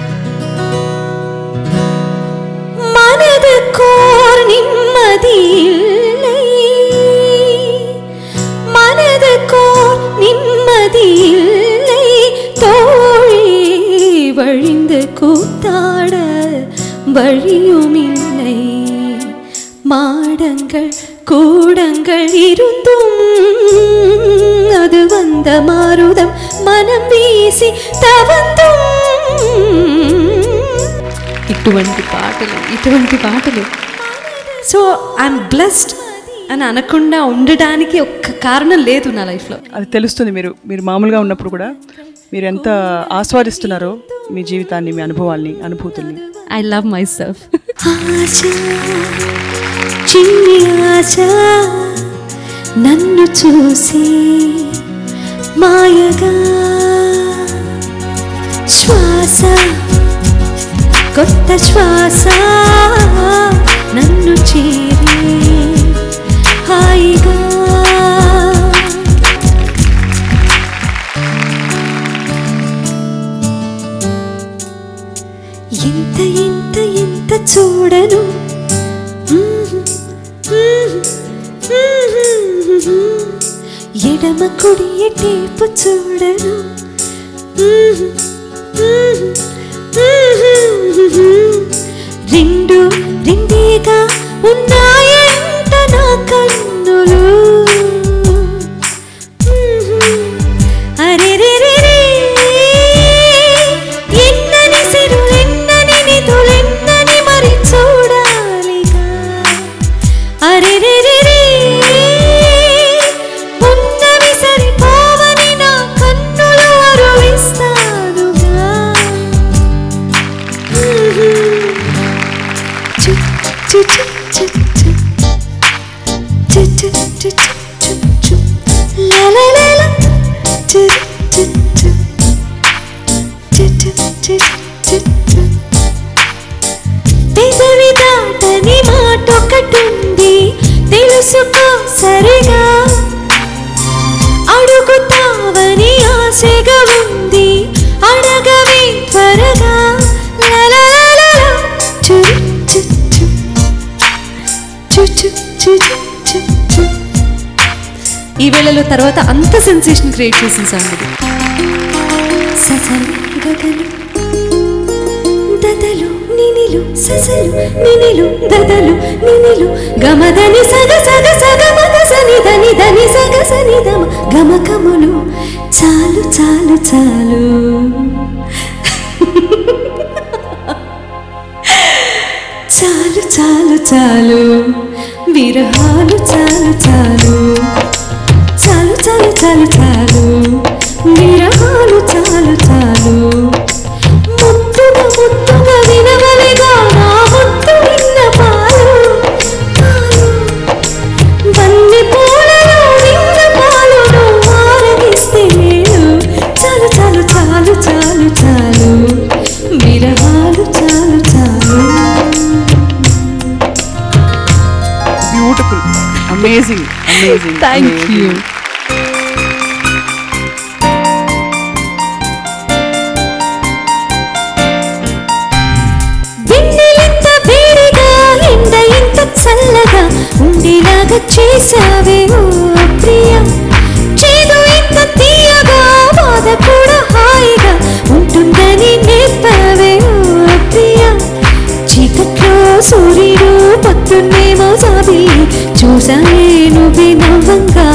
[SPEAKER 3] மனதுக்கோர் நிம்மதி இல்லை மனதுக்கோர் நிம்மதி இல்லை தோழி வழிந்து கூத்தாட வழியும் இல்லை மாடங்கள் கூடங்கள் இருந்தும் அது வந்த மாருதம் மனம் வீசி தவந்தும்
[SPEAKER 2] ఇటువంటి పాటలు ఇటువంటి పాటలు సో ఐఎమ్ బ్లెస్డ్ అని అనకుండా ఉండడానికి ఒక్క కారణం లేదు నా లైఫ్లో
[SPEAKER 1] అది తెలుస్తుంది మీరు మీరు మామూలుగా ఉన్నప్పుడు కూడా మీరు ఎంత ఆస్వాదిస్తున్నారో మీ జీవితాన్ని మీ అనుభవాల్ని అనుభూతుల్ని
[SPEAKER 2] I love my 
[SPEAKER 3] myself చిన్ని ఆశ నన్ను చూసి మాయగా శ్వాస కొత్త శ్వాస నన్ను చేరి హాయిగా ఎంత ఎంత ఎంత చూడను ఎడమ కుడి ఎటేపు చూడను రెండు రెండేగా ఉన్నాయంట నా కన్నులు అరే రే రే రే ఎన్నని సిరులెన్నని నిధులెన్నని మరి చూడాలిగా అరే రే రే రే ఉన్నవి సరిపోవని నా కన్నులు అరువిస్తానుగా చు చు చు చు చు చు చు చు చు చు లా లా లా లా చు చు చు చు చు చు చు చు పెదవి దాటని మాటొకటుంది తెలుసుకో సరిగా అడుగుతావని ఆశగా ఉంది అడగవే త్వరగా లలలలల. చు చు చు చు చు చు చు చు
[SPEAKER 2] ఈ వేళలో తర్వాత అంత సెన్సేషన్ క్రియేట్ చేసిన సాంగ్ ఇది
[SPEAKER 3] ససలు గగలు దదలు నినిలు ససలు నినిలు దదలు నినిలు గమదని సగ సగ సగ మద సని దని దని సగ సని దమ గమకములు చాలు చాలు చాలు చాలు చాలు చాలు విరహాలు చాలు చాలు చాలు చాలు చాలు చాలు విరహాలు చాలు చాలు ముద్దుగా ముద్దుగా వినవలిగా నా ముద్దు విన్న పాలు పాలు వన్నె పూలలో నిన్న పాలును ఆరగిస్తే నేను చాలు చాలు చాలు చాలు చాలు విరహాలు చాలు చాలు
[SPEAKER 1] beautiful amazing amazing
[SPEAKER 2] thank you
[SPEAKER 3] వెన్నెలింత వేడిగా ఎండ ఇంత చల్లగా ఉండేలాగా చేసావే ఓ ప్రియ చేదు ఇంత తీయగా బాధ కూడా హాయిగా ఉంటుందని నేర్పావే ఓ ప్రియ చీకట్లో సూర్యుడు పొద్దున్నేమో జాబిల్లి చూసానే నువ్వే నవ్వంగా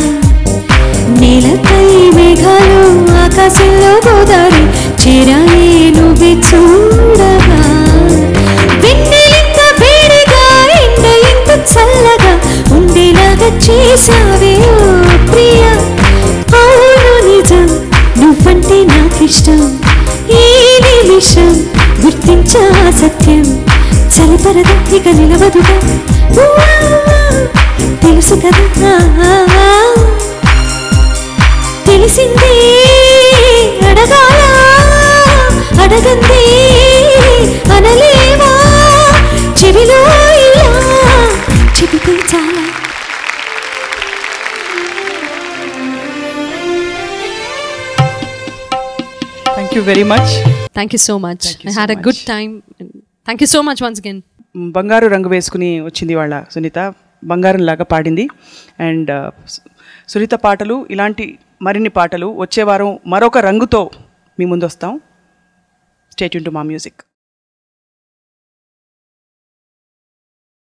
[SPEAKER 3] నేలపై మేఘాలు ఆకాశంలో గోదావరి చేరాయే నువ్వే చూడగా వెన్నెలింత వేడిగా ఎండ ఇంత చల్లగా ఉండేలాగా చేసావే ఓ ప్రియ అవును నిజం నువ్వంటే నాకిష్టం ఈ నిమిషం గుర్తించా సత్యం చలిపరద ఇక నిలవదుగా ఉవ్వా, తెలుసు కదా తెలిసిందే అడగాల అడగందే అనలేవా చెవిలో ఇలా చెబితే చాలా
[SPEAKER 1] thank you very much
[SPEAKER 2] thank you so much
[SPEAKER 1] Thank you
[SPEAKER 2] I
[SPEAKER 1] so
[SPEAKER 2] had a
[SPEAKER 1] much.
[SPEAKER 2] Good time thank you so much once again
[SPEAKER 1] బంగారు రంగు వేసుకుని వచ్చింది వాళ్ళ సునీత బంగారం లాగా పాడింది అండ్ సునీత పాటలు ఇలాంటి మరిన్ని పాటలు వచ్చే వారం మరొక రంగుతో మీ ముందు వస్తాం స్టేట్ టు మా మ్యూజిక్